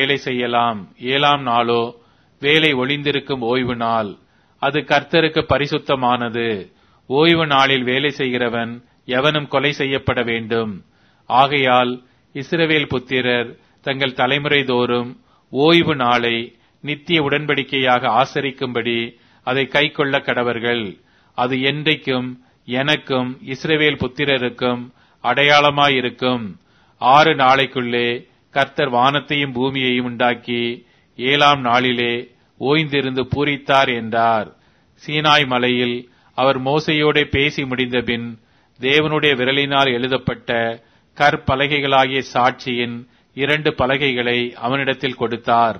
வேலை செய்யலாம் ஏழாம் நாளோ வேலை ஒளிந்திருக்கும் ஓய்வு நாள் அது கர்த்தருக்கு பரிசுத்தமானது ஓய்வு நாளில் வேலை செய்கிறவன் எவனும் கொலை செய்யப்பட வேண்டும் ஆகையால் இஸ்ரவேல் புத்திரர் தங்கள் தலைமுறை தோறும் ஓய்வு நாளை நித்திய உடன்படிக்கையாக ஆசரிக்கும்படி அதை கைக்கொள்ள கடவர்கள் அது என்றைக்கும் எனக்கும் இஸ்ரவேல் புத்திரருக்கும் அடையாளமாயிருக்கும் ஆறு நாளைக்குள்ளே கர்த்தர் வானத்தையும் பூமியையும் உண்டாக்கி ஏழாம் நாளிலே ஓய்ந்திருந்து பூரித்தார் என்றார் சீனாய் மலையில் அவர் மோசையோட பேசி முடிந்தபின் தேவனுடைய விரலினால் எழுதப்பட்ட கற்பலகைகளாகிய சாட்சியின் இரண்டு பலகைகளை அவனிடத்தில் கொடுத்தார்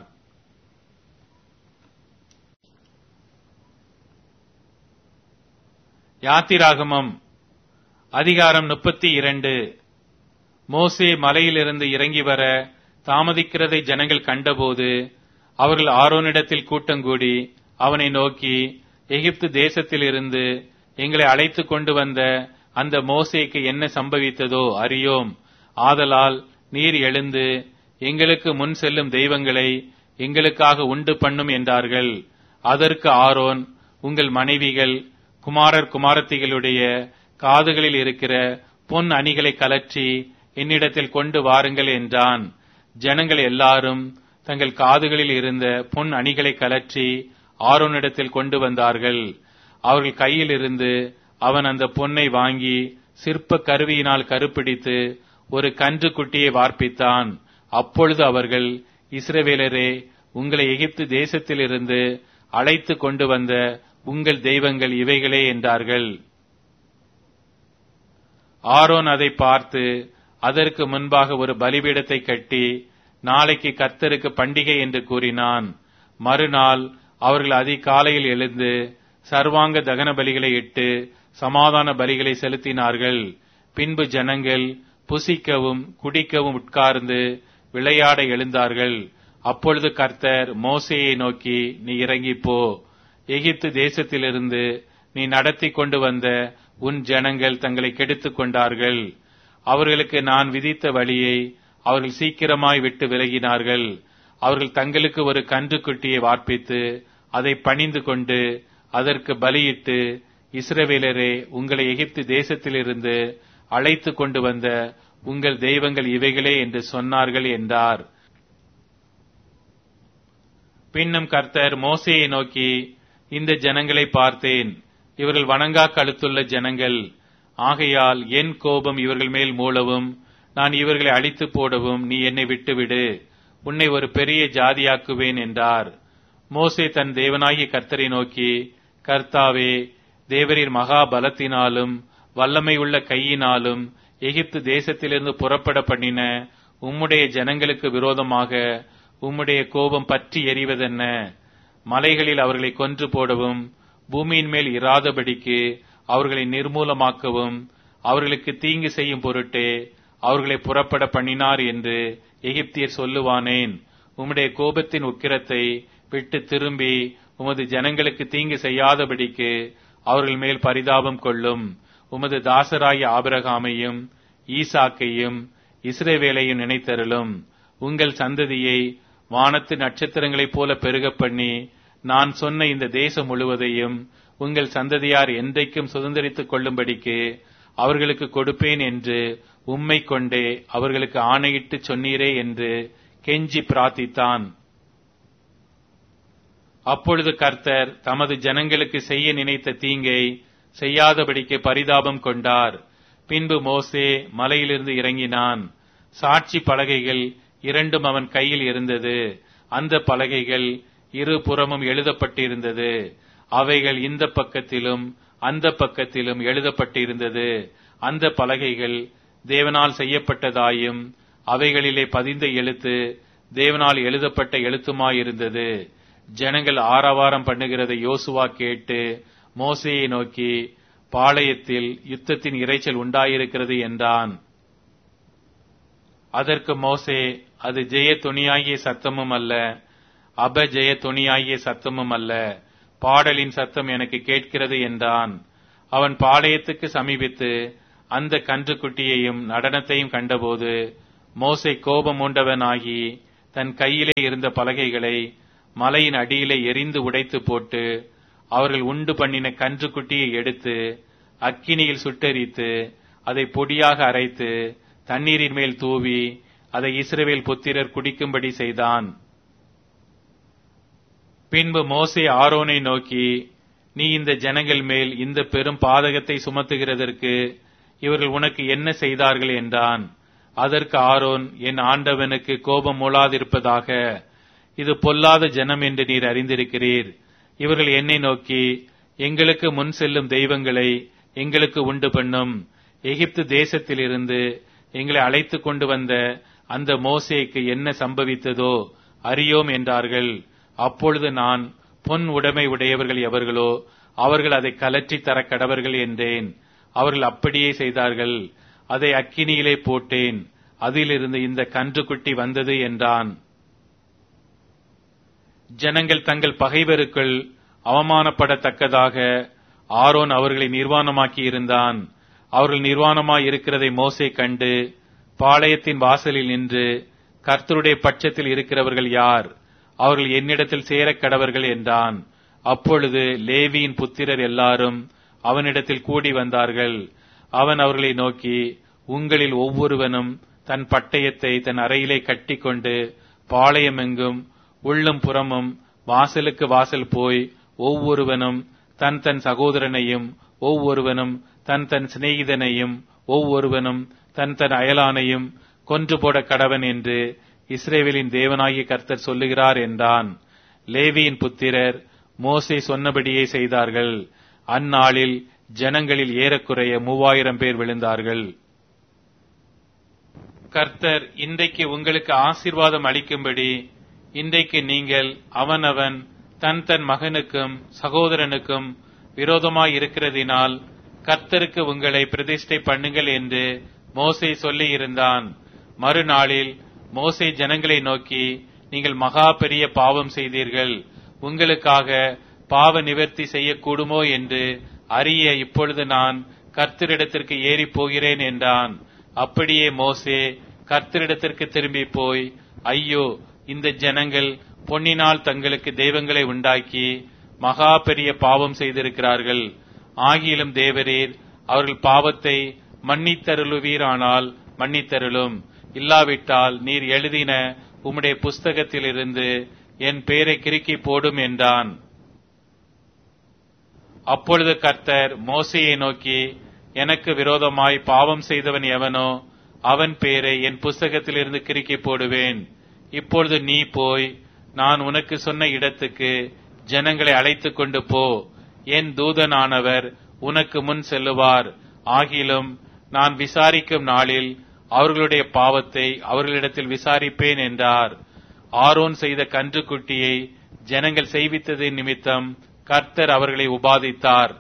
யாத்திராகமம் அதிகாரம் முப்பத்தி இரண்டு மோசே மலையிலிருந்து இறங்கி வர தாமதிக்கிறதை ஜனங்கள் கண்டபோது அவர்கள் ஆரோனிடத்தில் கூட்டங்கூடி அவனை நோக்கி எகிப்து தேசத்திலிருந்து எங்களை அழைத்து கொண்டு வந்த அந்த மோசேக்கு என்ன சம்பவித்ததோ அறியோம் ஆதலால் நீர் எழுந்து எங்களுக்கு முன் செல்லும் தெய்வங்களை எங்களுக்காக உண்டு பண்ணும் என்றார்கள் அதற்கு ஆரோன் உங்கள் மனைவிகள் குமாரர் குமாரத்திகளுடைய காதுகளில் இருக்கிற பொன் அணிகளை கலற்றி என்னிடத்தில் கொண்டு வாருங்கள் என்றான் ஜனங்கள் எல்லாரும் தங்கள் காதுகளில் இருந்த பொன் அணிகளை கலற்றி ஆரோனிடத்தில் கொண்டு வந்தார்கள் அவர்கள் கையில் இருந்து அவன் அந்த பொன்னை வாங்கி சிற்ப கருவியினால் கருப்பிடித்து ஒரு கன்று குட்டியை வார்ப்பித்தான் அப்பொழுது அவர்கள் இஸ்ரவேலரே உங்களை எகிப்து தேசத்திலிருந்து அழைத்து கொண்டு வந்த உங்கள் தெய்வங்கள் இவைகளே என்றார்கள் ஆரோன் அதை பார்த்து அதற்கு முன்பாக ஒரு பலிபீடத்தை கட்டி நாளைக்கு கர்த்தருக்கு பண்டிகை என்று கூறினான் மறுநாள் அவர்கள் அதிகாலையில் எழுந்து சர்வாங்க தகன பலிகளை இட்டு சமாதான பலிகளை செலுத்தினார்கள் பின்பு ஜனங்கள் புசிக்கவும் குடிக்கவும் உட்கார்ந்து விளையாட எழுந்தார்கள் அப்பொழுது கர்த்தர் மோசையை நோக்கி நீ இறங்கி போ எகிப்து தேசத்திலிருந்து நீ நடத்தி கொண்டு வந்த உன் ஜனங்கள் தங்களை கெடுத்துக் கொண்டார்கள் அவர்களுக்கு நான் விதித்த வழியை அவர்கள் சீக்கிரமாய் விட்டு விலகினார்கள் அவர்கள் தங்களுக்கு ஒரு கன்றுக்குட்டியை வார்ப்பித்து அதை பணிந்து கொண்டு அதற்கு பலியிட்டு இஸ்ரவேலரே உங்களை எகிப்து தேசத்திலிருந்து அழைத்து கொண்டு வந்த உங்கள் தெய்வங்கள் இவைகளே என்று சொன்னார்கள் என்றார் பின்னும் கர்த்தர் மோசையை நோக்கி இந்த ஜனங்களை பார்த்தேன் இவர்கள் வணங்கா கழுத்துள்ள ஜனங்கள் ஆகையால் என் கோபம் இவர்கள் மேல் மூளவும் நான் இவர்களை அழித்து போடவும் நீ என்னை விட்டுவிடு உன்னை ஒரு பெரிய ஜாதியாக்குவேன் என்றார் மோசே தன் தேவனாகிய கர்த்தரை நோக்கி கர்த்தாவே தேவரீர் மகா பலத்தினாலும் வல்லமை உள்ள கையினாலும் எகிப்து தேசத்திலிருந்து புறப்பட பண்ணின உம்முடைய ஜனங்களுக்கு விரோதமாக உம்முடைய கோபம் பற்றி எறிவதென்ன மலைகளில் அவர்களை கொன்று போடவும் பூமியின் மேல் இராதபடிக்கு அவர்களை நிர்மூலமாக்கவும் அவர்களுக்கு தீங்கு செய்யும் பொருட்டே அவர்களை புறப்பட பண்ணினார் என்று எகிப்தியர் சொல்லுவானேன் உம்முடைய கோபத்தின் உக்கிரத்தை விட்டு திரும்பி உமது ஜனங்களுக்கு தீங்கு செய்யாதபடிக்கு அவர்கள் மேல் பரிதாபம் கொள்ளும் உமது தாசராய ஆபிரகாமையும் ஈசாக்கையும் இஸ்ரேவேலையும் நினைத்தருளும் உங்கள் சந்ததியை வானத்து நட்சத்திரங்களைப் போல பெருகப் பண்ணி நான் சொன்ன இந்த தேசம் முழுவதையும் உங்கள் சந்ததியார் என்றைக்கும் சுதந்திரித்துக் கொள்ளும்படிக்கு அவர்களுக்கு கொடுப்பேன் என்று உம்மை கொண்டே அவர்களுக்கு ஆணையிட்டு சொன்னீரே என்று கெஞ்சி பிரார்த்தித்தான் அப்பொழுது கர்த்தர் தமது ஜனங்களுக்கு செய்ய நினைத்த தீங்கை செய்யாதபடிக்கு பரிதாபம் கொண்டார் பின்பு மோசே மலையிலிருந்து இறங்கினான் சாட்சி பலகைகள் இரண்டும் அவன் கையில் இருந்தது அந்த பலகைகள் இரு புறமும் எழுதப்பட்டிருந்தது அவைகள் இந்த பக்கத்திலும் அந்த பக்கத்திலும் எழுதப்பட்டிருந்தது அந்த பலகைகள் தேவனால் செய்யப்பட்டதாயும் அவைகளிலே பதிந்த எழுத்து தேவனால் எழுதப்பட்ட எழுத்துமாயிருந்தது ஜனங்கள் ஆரவாரம் பண்ணுகிறதை யோசுவா கேட்டு மோசையை நோக்கி பாளையத்தில் யுத்தத்தின் இரைச்சல் உண்டாயிருக்கிறது என்றான் அதற்கு மோசே அது ஜெய துணியாகிய சத்தமும் அல்ல அபஜெய துணியாகிய சத்தமும் அல்ல பாடலின் சத்தம் எனக்கு கேட்கிறது என்றான் அவன் பாளையத்துக்கு சமீபித்து அந்த கன்றுக்குட்டியையும் நடனத்தையும் கண்டபோது மோசை கோபம் உண்டவனாகி தன் கையிலே இருந்த பலகைகளை மலையின் அடியிலே எரிந்து உடைத்து போட்டு அவர்கள் உண்டு பண்ணின கன்றுக்குட்டியை எடுத்து அக்கினியில் சுட்டெரித்து அதை பொடியாக அரைத்து தண்ணீரின் மேல் தூவி அதை இஸ்ரவேல் புத்திரர் குடிக்கும்படி செய்தான் பின்பு மோசே ஆரோனை நோக்கி நீ இந்த ஜனங்கள் மேல் இந்த பெரும் பாதகத்தை சுமத்துகிறதற்கு இவர்கள் உனக்கு என்ன செய்தார்கள் என்றான் அதற்கு ஆரோன் என் ஆண்டவனுக்கு கோபம் மூளாதிருப்பதாக இது பொல்லாத ஜனம் என்று நீர் அறிந்திருக்கிறீர் இவர்கள் என்னை நோக்கி எங்களுக்கு முன் செல்லும் தெய்வங்களை எங்களுக்கு உண்டு பண்ணும் எகிப்து தேசத்திலிருந்து எங்களை அழைத்து கொண்டு வந்த அந்த மோசேக்கு என்ன சம்பவித்ததோ அறியோம் என்றார்கள் அப்பொழுது நான் பொன் உடைமை உடையவர்கள் எவர்களோ அவர்கள் அதை கலற்றி தர கடவர்கள் என்றேன் அவர்கள் அப்படியே செய்தார்கள் அதை அக்கினியிலே போட்டேன் அதிலிருந்து இந்த கன்றுக்குட்டி வந்தது என்றான் ஜனங்கள் தங்கள் பகைவருக்குள் அவமானப்படத்தக்கதாக ஆரோன் அவர்களை நிர்வாணமாக்கி இருந்தான் அவர்கள் நிர்வாணமாய் இருக்கிறதை மோசே கண்டு பாளையத்தின் வாசலில் நின்று கர்த்தருடைய பட்சத்தில் இருக்கிறவர்கள் யார் அவர்கள் என்னிடத்தில் சேரக் கடவர்கள் என்றான் அப்பொழுது லேவியின் புத்திரர் எல்லாரும் அவனிடத்தில் கூடி வந்தார்கள் அவன் அவர்களை நோக்கி உங்களில் ஒவ்வொருவனும் தன் பட்டயத்தை தன் அறையிலே கட்டிக்கொண்டு பாளையமெங்கும் உள்ளும் புறமும் வாசலுக்கு வாசல் போய் ஒவ்வொருவனும் தன் தன் சகோதரனையும் ஒவ்வொருவனும் தன் தன் சிநேகிதனையும் ஒவ்வொருவனும் தன் தன் அயலானையும் கொன்று போட கடவன் என்று இஸ்ரேவேலின் தேவனாகிய கர்த்தர் சொல்லுகிறார் என்றான் லேவியின் புத்திரர் மோசே சொன்னபடியே செய்தார்கள் அந்நாளில் ஜனங்களில் ஏறக்குறைய மூவாயிரம் பேர் விழுந்தார்கள் கர்த்தர் இன்றைக்கு உங்களுக்கு ஆசீர்வாதம் அளிக்கும்படி இன்றைக்கு நீங்கள் அவனவன் தன் தன் மகனுக்கும் சகோதரனுக்கும் விரோதமாய் இருக்கிறதினால் கர்த்தருக்கு உங்களை பிரதிஷ்டை பண்ணுங்கள் என்று மோசே சொல்லி இருந்தான் மறுநாளில் மோசே ஜனங்களை நோக்கி நீங்கள் மகா பெரிய பாவம் செய்தீர்கள் உங்களுக்காக பாவ நிவர்த்தி செய்யக்கூடுமோ என்று அறிய இப்பொழுது நான் கர்த்தரிடத்திற்கு ஏறி போகிறேன் என்றான் அப்படியே மோசே கர்த்தரிடத்திற்கு திரும்பி போய் ஐயோ இந்த ஜனங்கள் பொன்னினால் தங்களுக்கு தெய்வங்களை உண்டாக்கி மகா பெரிய பாவம் செய்திருக்கிறார்கள் ஆகிலும் தேவரீர் அவர்கள் பாவத்தை மன்னித்தருளுவீரானால் மன்னித்தருளும் இல்லாவிட்டால் நீர் எழுதின உம்முடைய புஸ்தகத்திலிருந்து என் பெயரை கிறுக்கி போடும் என்றான் அப்பொழுது கர்த்தர் மோசையை நோக்கி எனக்கு விரோதமாய் பாவம் செய்தவன் எவனோ அவன் பேரை என் புஸ்தகத்திலிருந்து கிறுக்கி போடுவேன் இப்பொழுது நீ போய் நான் உனக்கு சொன்ன இடத்துக்கு ஜனங்களை அழைத்துக் கொண்டு போ என் தூதனானவர் உனக்கு முன் செல்லுவார் ஆகிலும் நான் விசாரிக்கும் நாளில் அவர்களுடைய பாவத்தை அவர்களிடத்தில் விசாரிப்பேன் என்றார் ஆரோன் செய்த கன்றுக்குட்டியை ஜனங்கள் செய்வித்ததின் நிமித்தம் கர்த்தர் அவர்களை உபாதித்தார்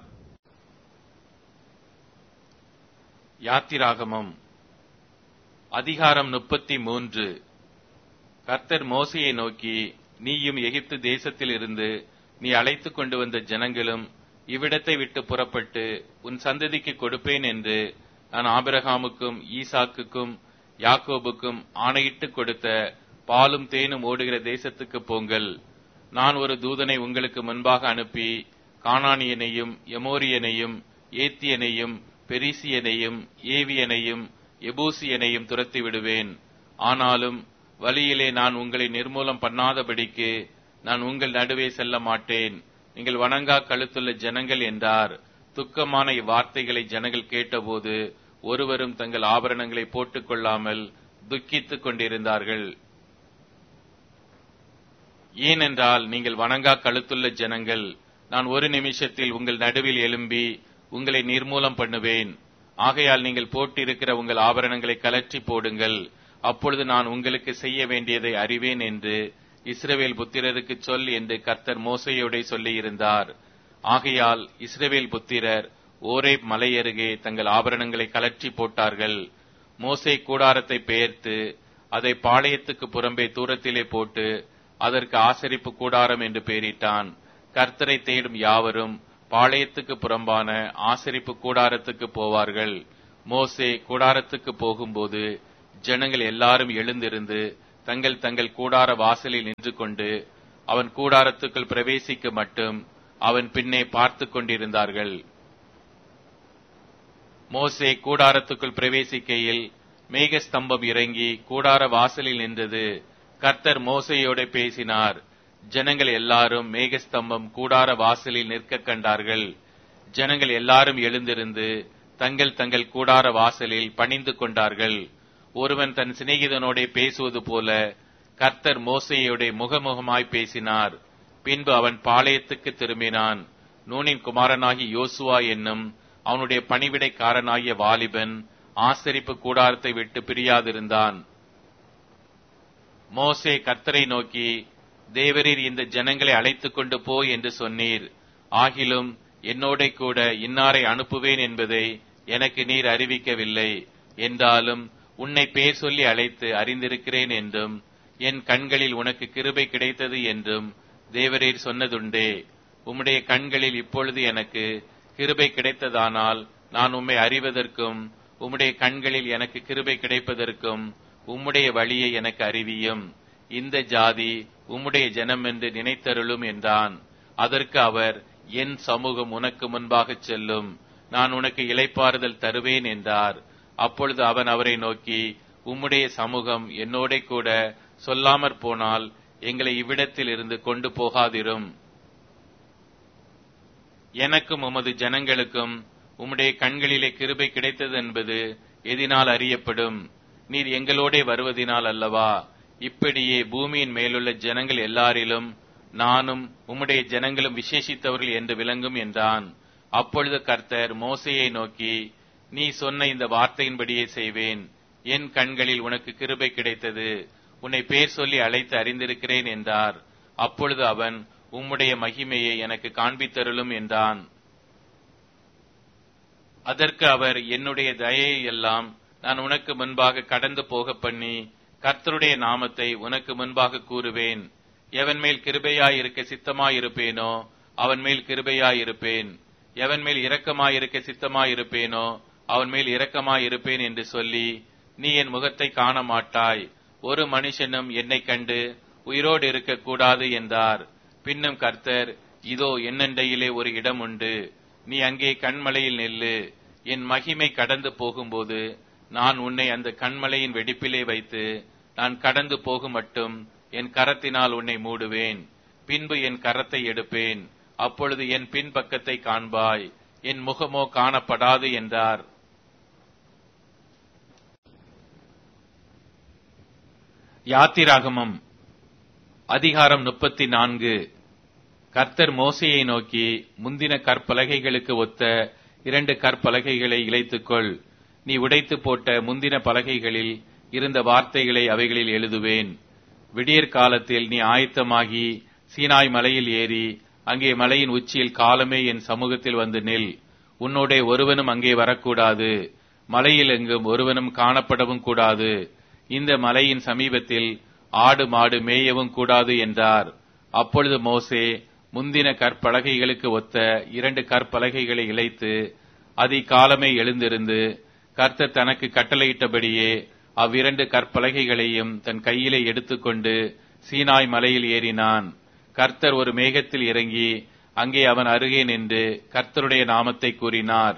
யாத்திராகமம் அதிகாரம் முப்பத்தி மூன்று கர்த்தர் மோசையை நோக்கி நீயும் எகிப்து தேசத்தில் இருந்து நீ அழைத்துக் கொண்டு வந்த ஜனங்களும் இவ்விடத்தை விட்டு புறப்பட்டு உன் சந்ததிக்கு கொடுப்பேன் என்று நான் ஆபிரகாமுக்கும் ஈசாக்குக்கும் யாக்கோபுக்கும் ஆணையிட்டு கொடுத்த பாலும் தேனும் ஓடுகிற தேசத்துக்கு போங்கள் நான் ஒரு தூதனை உங்களுக்கு முன்பாக அனுப்பி கானானியனையும் எமோரியனையும் ஏத்தியனையும் பெரிசியனையும் ஏவியனையும் எபூசியனையும் துரத்தி விடுவேன் ஆனாலும் வழியிலே நான் உங்களை நிர்மூலம் பண்ணாதபடிக்கு நான் உங்கள் நடுவே செல்ல மாட்டேன் நீங்கள் வணங்கா கழுத்துள்ள ஜனங்கள் என்றார் துக்கமான இவ்வார்த்தைகளை ஜனங்கள் கேட்டபோது ஒருவரும் தங்கள் ஆபரணங்களை போட்டுக் கொள்ளாமல் துக்கித்துக் கொண்டிருந்தார்கள் ஏனென்றால் நீங்கள் வணங்கா கழுத்துள்ள ஜனங்கள் நான் ஒரு நிமிஷத்தில் உங்கள் நடுவில் எழும்பி உங்களை நிர்மூலம் பண்ணுவேன் ஆகையால் நீங்கள் போட்டிருக்கிற உங்கள் ஆபரணங்களை கலற்றி போடுங்கள் அப்பொழுது நான் உங்களுக்கு செய்ய வேண்டியதை அறிவேன் என்று இஸ்ரவேல் புத்திரருக்கு சொல் என்று கர்த்தர் மோசையோட சொல்லியிருந்தார் ஆகையால் இஸ்ரவேல் புத்திரர் ஓரே மலை அருகே தங்கள் ஆபரணங்களை கலற்றி போட்டார்கள் மோசே கூடாரத்தை பெயர்த்து அதை பாளையத்துக்கு புறம்பே தூரத்திலே போட்டு அதற்கு ஆசரிப்பு கூடாரம் என்று பெயரிட்டான் கர்த்தரை தேடும் யாவரும் பாளையத்துக்கு புறம்பான ஆசரிப்பு கூடாரத்துக்கு போவார்கள் மோசே கூடாரத்துக்கு போகும்போது ஜனங்கள் எல்லாரும் எழுந்திருந்து தங்கள் தங்கள் கூடார வாசலில் நின்று கொண்டு அவன் கூடாரத்துக்குள் பிரவேசிக்க மட்டும் அவன் பின்னே பார்த்து கொண்டிருந்தார்கள் மோசே கூடாரத்துக்குள் பிரவேசிக்கையில் மேகஸ்தம்பம் இறங்கி கூடார வாசலில் நின்றது கர்த்தர் மோசையோட பேசினார் ஜனங்கள் எல்லாரும் மேகஸ்தம்பம் கூடார வாசலில் நிற்க கண்டார்கள் ஜனங்கள் எல்லாரும் எழுந்திருந்து தங்கள் தங்கள் கூடார வாசலில் பணிந்து கொண்டார்கள் ஒருவன் தன் சிநேகிதனோட பேசுவது போல கர்த்தர் மோசையோட முகமுகமாய் பேசினார் பின்பு அவன் பாளையத்துக்கு திரும்பினான் நூனின் குமாரனாகி யோசுவா என்னும் அவனுடைய பணிவிடைக்காரனாகிய வாலிபன் ஆசரிப்பு கூடாரத்தை விட்டு பிரியாதிருந்தான் மோசே கர்த்தரை நோக்கி தேவரீர் இந்த ஜனங்களை அழைத்துக் கொண்டு போ என்று சொன்னீர் ஆகிலும் என்னோட கூட இன்னாரை அனுப்புவேன் என்பதை எனக்கு நீர் அறிவிக்கவில்லை என்றாலும் உன்னை பேர் சொல்லி அழைத்து அறிந்திருக்கிறேன் என்றும் என் கண்களில் உனக்கு கிருபை கிடைத்தது என்றும் தேவரீர் சொன்னதுண்டே உம்முடைய கண்களில் இப்பொழுது எனக்கு கிருபை கிடைத்ததானால் நான் உம்மை அறிவதற்கும் உம்முடைய கண்களில் எனக்கு கிருபை கிடைப்பதற்கும் உம்முடைய வழியை எனக்கு அறிவியும் இந்த ஜாதி உம்முடைய ஜனம் என்று நினைத்தருளும் என்றான் அதற்கு அவர் என் சமூகம் உனக்கு முன்பாகச் செல்லும் நான் உனக்கு இளைப்பாறுதல் தருவேன் என்றார் அப்பொழுது அவன் அவரை நோக்கி உம்முடைய சமூகம் என்னோட கூட சொல்லாமற் போனால் எங்களை இவ்விடத்தில் இருந்து கொண்டு போகாதிரும் எனக்கும் உமது ஜனங்களுக்கும் உம்முடைய கண்களிலே கிருபை கிடைத்தது என்பது எதினால் அறியப்படும் நீர் எங்களோடே வருவதினால் அல்லவா இப்படியே பூமியின் மேலுள்ள ஜனங்கள் எல்லாரிலும் நானும் உம்முடைய ஜனங்களும் விசேஷித்தவர்கள் என்று விளங்கும் என்றான் அப்பொழுது கர்த்தர் மோசையை நோக்கி நீ சொன்ன இந்த வார்த்தையின்படியே செய்வேன் என் கண்களில் உனக்கு கிருபை கிடைத்தது உன்னை பேர் சொல்லி அழைத்து அறிந்திருக்கிறேன் என்றார் அப்பொழுது அவன் உம்முடைய மகிமையை எனக்கு காண்பித்தருளும் என்றான் அதற்கு அவர் என்னுடைய தயையை எல்லாம் நான் உனக்கு முன்பாக கடந்து போக பண்ணி கர்த்தருடைய நாமத்தை உனக்கு முன்பாக கூறுவேன் எவன் மேல் கிருபையாயிருக்க சித்தமாயிருப்பேனோ அவன் மேல் கிருபையாயிருப்பேன் எவன் மேல் இரக்கமாயிருக்க சித்தமாயிருப்பேனோ அவன் மேல் இரக்கமாயிருப்பேன் என்று சொல்லி நீ என் முகத்தை காண மாட்டாய் ஒரு மனுஷனும் என்னை கண்டு உயிரோடு இருக்கக்கூடாது என்றார் பின்னும் கர்த்தர் இதோ என்னண்டையிலே ஒரு இடம் உண்டு நீ அங்கே கண்மலையில் நில்லு என் மகிமை கடந்து போகும்போது நான் உன்னை அந்த கண்மலையின் வெடிப்பிலே வைத்து நான் கடந்து போகும் மட்டும் என் கரத்தினால் உன்னை மூடுவேன் பின்பு என் கரத்தை எடுப்பேன் அப்பொழுது என் பின்பக்கத்தை காண்பாய் என் முகமோ காணப்படாது என்றார் யாத்திராகமம் அதிகாரம் முப்பத்தி நான்கு கர்த்தர் மோசையை நோக்கி முந்தின கற்பலகைகளுக்கு ஒத்த இரண்டு கற்பலகைகளை இழைத்துக்கொள் நீ உடைத்து போட்ட முந்தின பலகைகளில் இருந்த வார்த்தைகளை அவைகளில் எழுதுவேன் விடியற் காலத்தில் நீ ஆயத்தமாகி சீனாய் மலையில் ஏறி அங்கே மலையின் உச்சியில் காலமே என் சமூகத்தில் வந்து நில் உன்னோடே ஒருவனும் அங்கே வரக்கூடாது மலையில் எங்கும் ஒருவனும் காணப்படவும் கூடாது இந்த மலையின் சமீபத்தில் ஆடு மாடு மேயவும் கூடாது என்றார் அப்பொழுது மோசே முந்தின கற்பலகைகளுக்கு ஒத்த இரண்டு கற்பலகைகளை இழைத்து அதிகாலமே எழுந்திருந்து கர்த்தர் தனக்கு கட்டளையிட்டபடியே அவ்விரண்டு கற்பலகைகளையும் தன் கையிலே எடுத்துக்கொண்டு சீனாய் மலையில் ஏறினான் கர்த்தர் ஒரு மேகத்தில் இறங்கி அங்கே அவன் அருகே நின்று கர்த்தருடைய நாமத்தை கூறினார்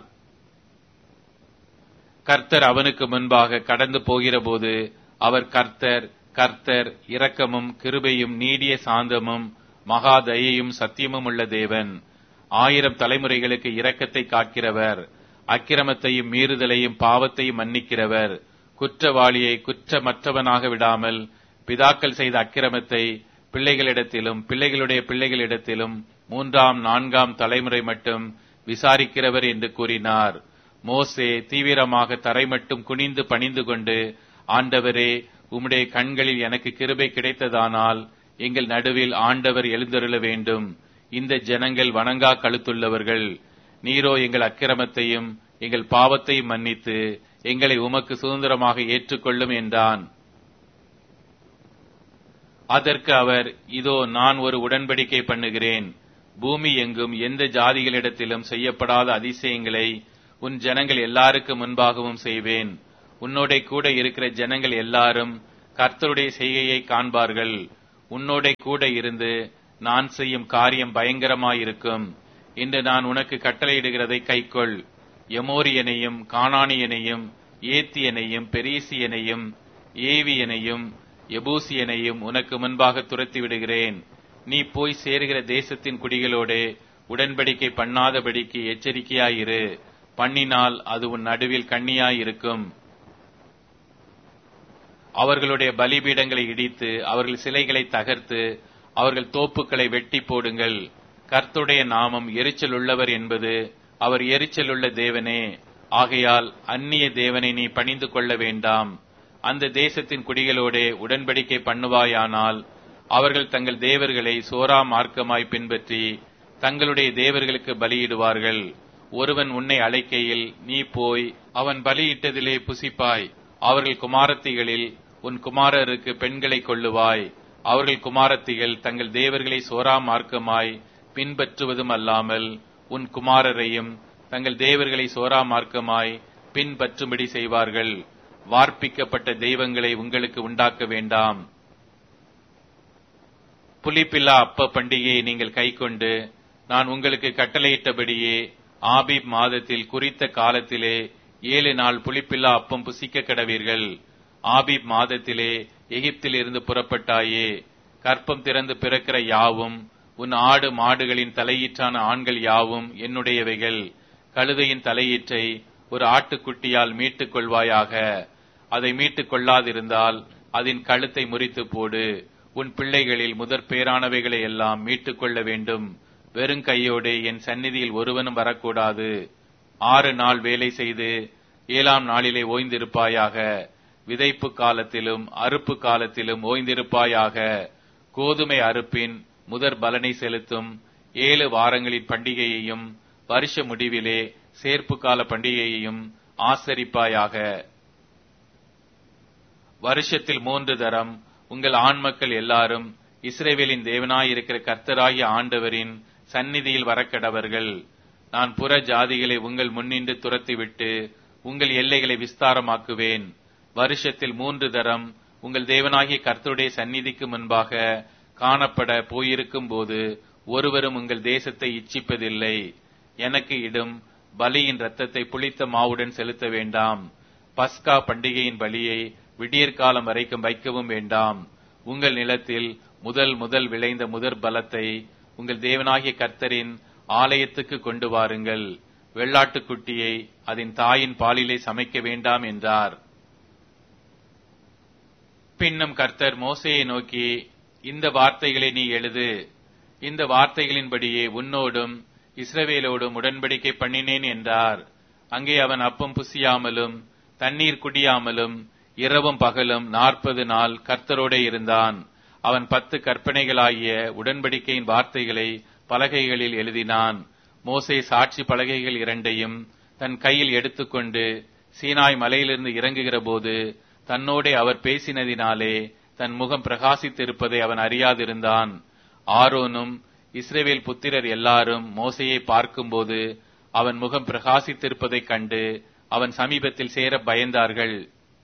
கர்த்தர் அவனுக்கு முன்பாக கடந்து போகிறபோது அவர் கர்த்தர் கர்த்தர் இரக்கமும் கிருபையும் நீடிய சாந்தமும் மகா தயையும் சத்தியமும் உள்ள தேவன் ஆயிரம் தலைமுறைகளுக்கு இரக்கத்தை காக்கிறவர் அக்கிரமத்தையும் மீறுதலையும் பாவத்தையும் மன்னிக்கிறவர் குற்றவாளியை குற்றமற்றவனாக விடாமல் பிதாக்கள் செய்த அக்கிரமத்தை பிள்ளைகளிடத்திலும் பிள்ளைகளுடைய பிள்ளைகளிடத்திலும் மூன்றாம் நான்காம் தலைமுறை மட்டும் விசாரிக்கிறவர் என்று கூறினார் மோசே தீவிரமாக தரை மட்டும் குனிந்து பணிந்து கொண்டு ஆண்டவரே உம்முடைய கண்களில் எனக்கு கிருபை கிடைத்ததானால் எங்கள் நடுவில் ஆண்டவர் எழுந்தருள வேண்டும் இந்த ஜனங்கள் வணங்கா கழுத்துள்ளவர்கள் நீரோ எங்கள் அக்கிரமத்தையும் எங்கள் பாவத்தையும் மன்னித்து எங்களை உமக்கு சுதந்திரமாக ஏற்றுக்கொள்ளும் என்றான் அதற்கு அவர் இதோ நான் ஒரு உடன்படிக்கை பண்ணுகிறேன் பூமி எங்கும் எந்த ஜாதிகளிடத்திலும் செய்யப்படாத அதிசயங்களை உன் ஜனங்கள் எல்லாருக்கு முன்பாகவும் செய்வேன் உன்னோட கூட இருக்கிற ஜனங்கள் எல்லாரும் கர்த்தருடைய செய்கையை காண்பார்கள் உன்னோட கூட இருந்து நான் செய்யும் காரியம் பயங்கரமாயிருக்கும் இன்று நான் உனக்கு கட்டளையிடுகிறதை கைக்கொள் எமோரியனையும் கானானியனையும் ஏத்தியனையும் பெரிசியனையும் ஏவியனையும் எபூசியனையும் உனக்கு முன்பாக துரத்தி விடுகிறேன் நீ போய் சேருகிற தேசத்தின் குடிகளோடே உடன்படிக்கை பண்ணாதபடிக்கு எச்சரிக்கையாயிரு பண்ணினால் அது உன் நடுவில் கண்ணியாயிருக்கும் அவர்களுடைய பலிபீடங்களை இடித்து அவர்கள் சிலைகளை தகர்த்து அவர்கள் தோப்புக்களை வெட்டி போடுங்கள் கர்த்துடைய நாமம் எரிச்சல் உள்ளவர் என்பது அவர் எரிச்சலுள்ள தேவனே ஆகையால் அந்நிய தேவனை நீ பணிந்து கொள்ள வேண்டாம் அந்த தேசத்தின் குடிகளோடே உடன்படிக்கை பண்ணுவாயானால் அவர்கள் தங்கள் தேவர்களை சோரா மார்க்கமாய் பின்பற்றி தங்களுடைய தேவர்களுக்கு பலியிடுவார்கள் ஒருவன் உன்னை அழைக்கையில் நீ போய் அவன் பலியிட்டதிலே புசிப்பாய் அவர்கள் குமாரத்திகளில் உன் குமாரருக்கு பெண்களை கொள்ளுவாய் அவர்கள் குமாரத்திகள் தங்கள் தேவர்களை சோரா மார்க்கமாய் பின்பற்றுவதும் அல்லாமல் உன் குமாரரையும் தங்கள் தேவர்களை சோரா மார்க்கமாய் பின்பற்றும்படி செய்வார்கள் வார்ப்பிக்கப்பட்ட தெய்வங்களை உங்களுக்கு உண்டாக்க வேண்டாம் புலிப்பில்லா அப்ப பண்டிகையை நீங்கள் கைக்கொண்டு நான் உங்களுக்கு கட்டளையிட்டபடியே ஆபிப் மாதத்தில் குறித்த காலத்திலே ஏழு நாள் புளிப்பில்லா அப்பம் புசிக்க கடவீர்கள் ஆபிப் மாதத்திலே எகிப்தில் இருந்து புறப்பட்டாயே கற்பம் திறந்து பிறக்கிற யாவும் உன் ஆடு மாடுகளின் தலையீற்றான ஆண்கள் யாவும் என்னுடையவைகள் கழுதையின் தலையீற்றை ஒரு ஆட்டுக்குட்டியால் மீட்டுக் கொள்வாயாக அதை மீட்டுக் கொள்ளாதிருந்தால் அதன் கழுத்தை முறித்து போடு உன் பிள்ளைகளில் முதற் பேரானவைகளை எல்லாம் மீட்டுக் கொள்ள வேண்டும் வெறும் கையோடு என் சந்நிதியில் ஒருவனும் வரக்கூடாது ஆறு நாள் வேலை செய்து ஏழாம் நாளிலே ஓய்ந்திருப்பாயாக விதைப்பு காலத்திலும் அறுப்பு காலத்திலும் ஓய்ந்திருப்பாயாக கோதுமை அறுப்பின் முதற் பலனை செலுத்தும் ஏழு வாரங்களின் பண்டிகையையும் வருஷ முடிவிலே சேர்ப்பு கால பண்டிகையையும் ஆசரிப்பாயாக வருஷத்தில் மூன்று தரம் உங்கள் ஆண் மக்கள் எல்லாரும் இஸ்ரேவேலின் தேவனாயிருக்கிற கர்த்தராகிய ஆண்டவரின் சந்நிதியில் வரக்கடவர்கள் நான் புற ஜாதிகளை உங்கள் முன்னின்று துரத்திவிட்டு உங்கள் எல்லைகளை விஸ்தாரமாக்குவேன் வருஷத்தில் மூன்று தரம் உங்கள் தேவனாகிய கர்த்தருடைய சந்நிதிக்கு முன்பாக காணப்பட போயிருக்கும் போது ஒருவரும் உங்கள் தேசத்தை இச்சிப்பதில்லை எனக்கு இடும் பலியின் ரத்தத்தை புளித்த மாவுடன் செலுத்த வேண்டாம் பஸ்கா பண்டிகையின் பலியை விடியற்காலம் வரைக்கும் வைக்கவும் வேண்டாம் உங்கள் நிலத்தில் முதல் முதல் விளைந்த முதற் பலத்தை உங்கள் தேவனாகிய கர்த்தரின் ஆலயத்துக்கு கொண்டு வாருங்கள் வெள்ளாட்டுக்குட்டியை அதன் தாயின் பாலிலே சமைக்க வேண்டாம் என்றார் பின்னும் கர்த்தர் மோசையை நோக்கி இந்த வார்த்தைகளை நீ எழுது இந்த வார்த்தைகளின்படியே உன்னோடும் இஸ்ரவேலோடும் உடன்படிக்கை பண்ணினேன் என்றார் அங்கே அவன் அப்பம் புசியாமலும் தண்ணீர் குடியாமலும் இரவும் பகலும் நாற்பது நாள் கர்த்தரோடே இருந்தான் அவன் பத்து கற்பனைகளாகிய உடன்படிக்கையின் வார்த்தைகளை பலகைகளில் எழுதினான் மோசே சாட்சி பலகைகள் இரண்டையும் தன் கையில் எடுத்துக்கொண்டு சீனாய் மலையிலிருந்து இறங்குகிற போது தன்னோடே அவர் பேசினதினாலே தன் முகம் பிரகாசித்திருப்பதை அவன் அறியாதிருந்தான் ஆரோனும் இஸ்ரேவேல் புத்திரர் எல்லாரும் மோசையை பார்க்கும்போது அவன் முகம் பிரகாசித்திருப்பதைக் கண்டு அவன் சமீபத்தில் சேர பயந்தார்கள்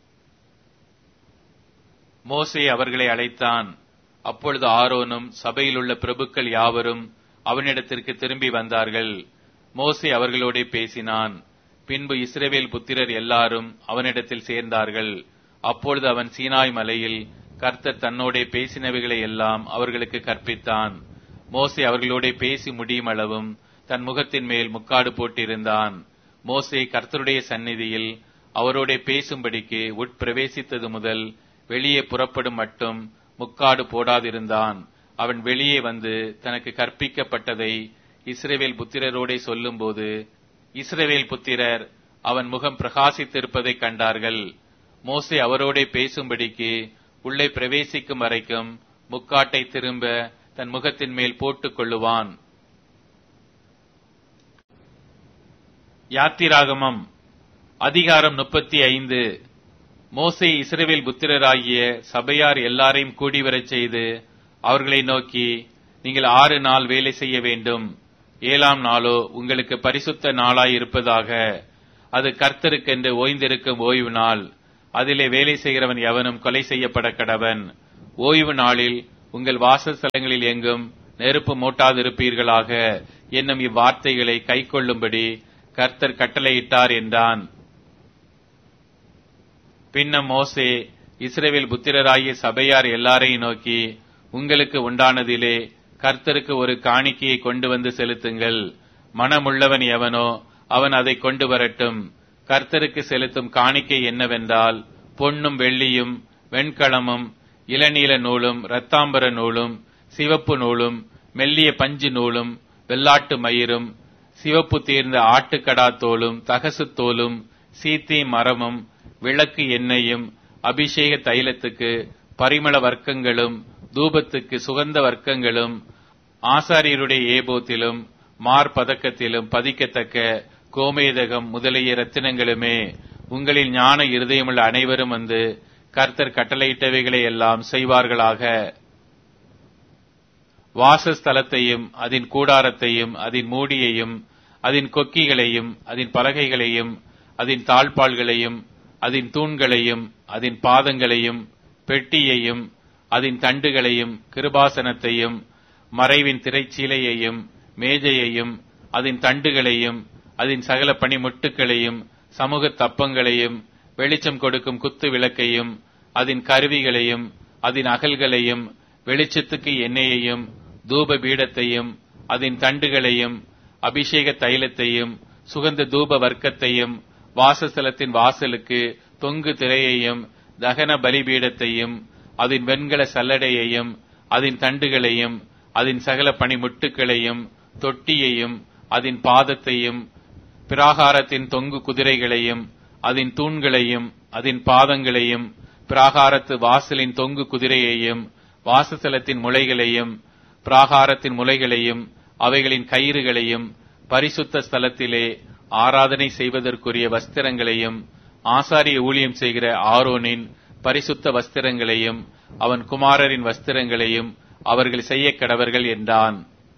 மோசே அவர்களை அழைத்தான் அப்பொழுது ஆரோனும் சபையில் உள்ள பிரபுக்கள் யாவரும் அவனிடத்திற்கு திரும்பி வந்தார்கள் மோசே அவர்களோடே பேசினான் பின்பு இஸ்ரேவேல் புத்திரர் எல்லாரும் அவனிடத்தில் சேர்ந்தார்கள் அப்பொழுது அவன் சீனாய் மலையில் கர்த்தர் தன்னோடே பேசினவைகளை எல்லாம் அவர்களுக்கு கற்பித்தான் மோசே அவர்களோடே பேசி முடியும் அளவும் தன் முகத்தின் மேல் முக்காடு போட்டிருந்தான் மோசே கர்த்தருடைய சந்நிதியில் அவரோடே பேசும்படிக்கு உட்பிரவேசித்தது முதல் வெளியே புறப்படும் மட்டும் முக்காடு போடாதிருந்தான் அவன் வெளியே வந்து தனக்கு கற்பிக்கப்பட்டதை இஸ்ரேவேல் புத்திரரோடே சொல்லும்போது இஸ்ரவேல் புத்திரர் அவன் முகம் பிரகாசித்திருப்பதைக் கண்டார்கள் மோசே அவரோடே பேசும்படிக்கு உள்ளே பிரவேசிக்கும் வரைக்கும் முக்காட்டை திரும்ப தன் முகத்தின் மேல் போட்டுக் கொள்ளுவான் யாத்திராகமம் அதிகாரம் முப்பத்தி ஐந்து மோசே இஸ்ரவேல் புத்திரராகிய சபையார் எல்லாரையும் கூடிவரச் செய்து அவர்களை நோக்கி நீங்கள் ஆறு நாள் வேலை செய்ய வேண்டும் ஏழாம் நாளோ உங்களுக்கு பரிசுத்த நாளாய் இருப்பதாக அது கர்த்தருக்கென்று ஓய்ந்திருக்கும் ஓய்வு நாள் அதிலே வேலை செய்கிறவன் எவனும் கொலை செய்யப்பட கடவன் ஓய்வு நாளில் உங்கள் வாசஸ்தலங்களில் எங்கும் நெருப்பு மூட்டாதிருப்பீர்களாக என்னும் இவ்வார்த்தைகளை கைக்கொள்ளும்படி கர்த்தர் கட்டளையிட்டார் என்றான் பின்னம் மோசே இஸ்ரேவேல் புத்திரராகிய சபையார் எல்லாரையும் நோக்கி உங்களுக்கு உண்டானதிலே கர்த்தருக்கு ஒரு காணிக்கையை கொண்டு வந்து செலுத்துங்கள் மனமுள்ளவன் எவனோ அவன் அதை கொண்டு வரட்டும் கர்த்தருக்கு செலுத்தும் காணிக்கை என்னவென்றால் பொன்னும் வெள்ளியும் வெண்கலமும் இளநீல நூலும் இரத்தாம்பர நூலும் சிவப்பு நூலும் மெல்லிய பஞ்சு நூலும் வெள்ளாட்டு மயிரும் சிவப்பு தீர்ந்த ஆட்டுக்கடா தோலும் தகசு தோலும் சீத்தி மரமும் விளக்கு எண்ணெயும் அபிஷேக தைலத்துக்கு பரிமள வர்க்கங்களும் தூபத்துக்கு சுகந்த வர்க்கங்களும் ஆசாரியருடைய ஏபோத்திலும் மார்பதக்கத்திலும் பதிக்கத்தக்க கோமேதகம் முதலிய ரத்தினங்களுமே உங்களில் ஞான இருதயமுள்ள அனைவரும் வந்து கர்த்தர் கட்டளையிட்டவைகளை எல்லாம் செய்வார்களாக வாசஸ்தலத்தையும் அதன் கூடாரத்தையும் அதன் மூடியையும் அதன் கொக்கிகளையும் அதன் பலகைகளையும் அதன் தாழ்பாள்களையும் அதன் தூண்களையும் அதன் பாதங்களையும் பெட்டியையும் அதன் தண்டுகளையும் கிருபாசனத்தையும் மறைவின் திரைச்சீலையையும் மேஜையையும் அதன் தண்டுகளையும் அதன் சகல பணிமுட்டுகளையும் சமூக தப்பங்களையும் வெளிச்சம் கொடுக்கும் குத்து விளக்கையும் அதன் கருவிகளையும் அதன் அகல்களையும் வெளிச்சத்துக்கு எண்ணெயையும் தூப பீடத்தையும் அதன் தண்டுகளையும் அபிஷேக தைலத்தையும் சுகந்த தூப வர்க்கத்தையும் வாசஸ்தலத்தின் வாசலுக்கு தொங்கு திரையையும் தகன பலிபீடத்தையும் அதன் வெண்கல சல்லடையையும் அதன் தண்டுகளையும் அதன் சகல பணிமுட்டுகளையும் தொட்டியையும் அதன் பாதத்தையும் பிராகாரத்தின் தொங்கு குதிரைகளையும் அதன் தூண்களையும் அதன் பாதங்களையும் பிராகாரத்து வாசலின் தொங்கு குதிரையையும் வாசஸ்தலத்தின் முளைகளையும் பிராகாரத்தின் முளைகளையும் அவைகளின் கயிறுகளையும் பரிசுத்த ஸ்தலத்திலே ஆராதனை செய்வதற்குரிய வஸ்திரங்களையும் ஆசாரிய ஊழியம் செய்கிற ஆரோனின் பரிசுத்த வஸ்திரங்களையும் அவன் குமாரரின் வஸ்திரங்களையும் அவர்கள் செய்ய கடவர்கள் என்றான்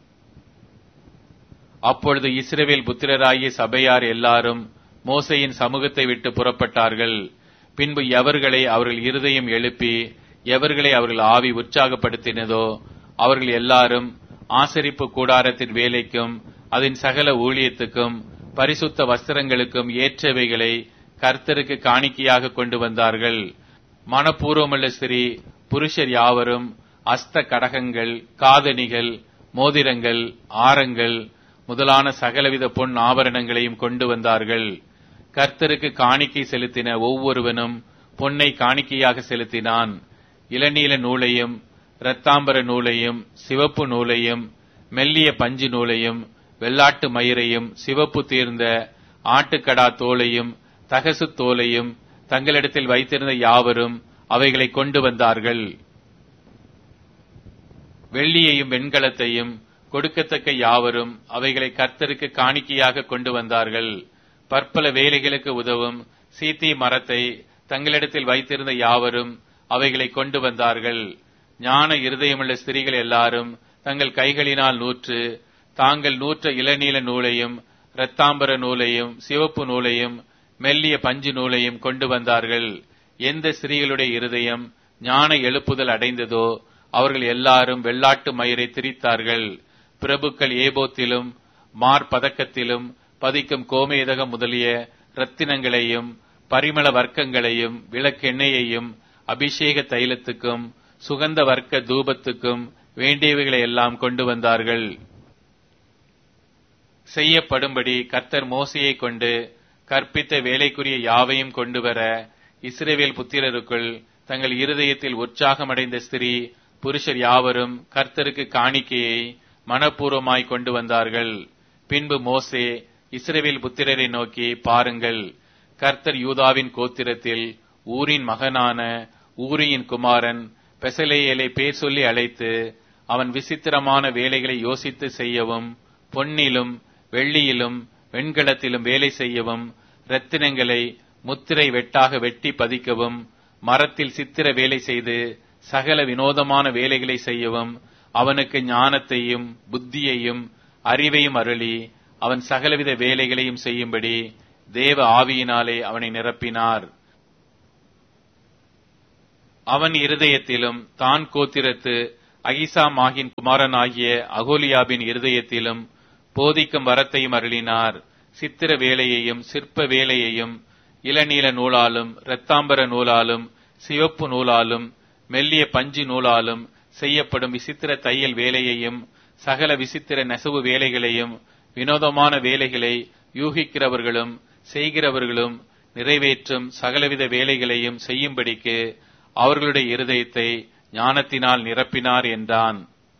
அப்பொழுது இஸ்ரவேல் புத்திரராகிய சபையார் எல்லாரும் மோசையின் சமூகத்தை விட்டு புறப்பட்டார்கள் பின்பு எவர்களை அவர்கள் இருதயம் எழுப்பி எவர்களை அவர்கள் ஆவி உற்சாகப்படுத்தினதோ அவர்கள் எல்லாரும் ஆசரிப்பு கூடாரத்தின் வேலைக்கும் அதன் சகல ஊழியத்துக்கும் பரிசுத்த வஸ்திரங்களுக்கும் ஏற்றவைகளை கர்த்தருக்கு காணிக்கையாக கொண்டு வந்தார்கள் மனப்பூர்வமுள்ள ஸ்ரீ புருஷர் யாவரும் அஸ்த கடகங்கள் காதணிகள் மோதிரங்கள் ஆரங்கள் முதலான சகலவித பொன் ஆபரணங்களையும் கொண்டு வந்தார்கள் கர்த்தருக்கு காணிக்கை செலுத்தின ஒவ்வொருவனும் பொன்னை காணிக்கையாக செலுத்தினான் இளநீல நூலையும் இரத்தாம்பர நூலையும் சிவப்பு நூலையும் மெல்லிய பஞ்சு நூலையும் வெள்ளாட்டு மயிரையும் சிவப்பு தீர்ந்த ஆட்டுக்கடா தோலையும் தகசு தோலையும் தங்களிடத்தில் வைத்திருந்த யாவரும் அவைகளை கொண்டு வந்தார்கள் வெள்ளியையும் வெண்கலத்தையும் கொடுக்கத்தக்க யாவரும் அவைகளை கர்த்தருக்கு காணிக்கையாக கொண்டு வந்தார்கள் பற்பல வேலைகளுக்கு உதவும் சீத்தி மரத்தை தங்களிடத்தில் வைத்திருந்த யாவரும் அவைகளை கொண்டு வந்தார்கள் ஞான இருதயமுள்ள ஸ்திரீகள் எல்லாரும் தங்கள் கைகளினால் நூற்று தாங்கள் நூற்ற இளநீல நூலையும் இரத்தாம்பர நூலையும் சிவப்பு நூலையும் மெல்லிய பஞ்சு நூலையும் கொண்டு வந்தார்கள் எந்த ஸ்திரீகளுடைய இருதயம் ஞான எழுப்புதல் அடைந்ததோ அவர்கள் எல்லாரும் வெள்ளாட்டு மயிரை திரித்தார்கள் பிரபுக்கள் ஏபோத்திலும் மார்பதக்கத்திலும் பதிக்கும் கோமேதகம் முதலிய ரத்தினங்களையும் பரிமள வர்க்கங்களையும் விளக்கெண்ணெயையும் அபிஷேக தைலத்துக்கும் சுகந்த வர்க்க தூபத்துக்கும் வேண்டியவைகளை எல்லாம் கொண்டு வந்தார்கள் செய்யப்படும்படி கர்த்தர் மோசையை கொண்டு கற்பித்த வேலைக்குரிய யாவையும் கொண்டு வர இஸ்ரேவேல் புத்திரருக்குள் தங்கள் இருதயத்தில் உற்சாகமடைந்த ஸ்திரீ புருஷர் யாவரும் கர்த்தருக்கு காணிக்கையை மனப்பூர்வமாய் கொண்டு வந்தார்கள் பின்பு மோசே இஸ்ரேவேல் புத்திரரை நோக்கி பாருங்கள் கர்த்தர் யூதாவின் கோத்திரத்தில் ஊரின் மகனான ஊரியின் குமாரன் பெசலேயலை பேர் சொல்லி அழைத்து அவன் விசித்திரமான வேலைகளை யோசித்து செய்யவும் பொன்னிலும் வெள்ளியிலும் வெண்கலத்திலும் வேலை செய்யவும் ரத்தினங்களை முத்திரை வெட்டாக வெட்டி பதிக்கவும் மரத்தில் சித்திர வேலை செய்து சகல வினோதமான வேலைகளை செய்யவும் அவனுக்கு ஞானத்தையும் புத்தியையும் அறிவையும் அருளி அவன் சகலவித வேலைகளையும் செய்யும்படி தேவ ஆவியினாலே அவனை நிரப்பினார் அவன் இருதயத்திலும் தான் கோத்திரத்து அகிசாமாகின் குமாரனாகிய அகோலியாபின் இருதயத்திலும் போதிக்கும் வரத்தையும் அருளினார் சித்திர வேலையையும் சிற்ப வேலையையும் இளநீல நூலாலும் இரத்தாம்பர நூலாலும் சிவப்பு நூலாலும் மெல்லிய பஞ்சு நூலாலும் செய்யப்படும் விசித்திர தையல் வேலையையும் சகல விசித்திர நெசவு வேலைகளையும் வினோதமான வேலைகளை யூகிக்கிறவர்களும் செய்கிறவர்களும் நிறைவேற்றும் சகலவித வேலைகளையும் செய்யும்படிக்கு அவர்களுடைய இருதயத்தை ஞானத்தினால் நிரப்பினார் என்றான்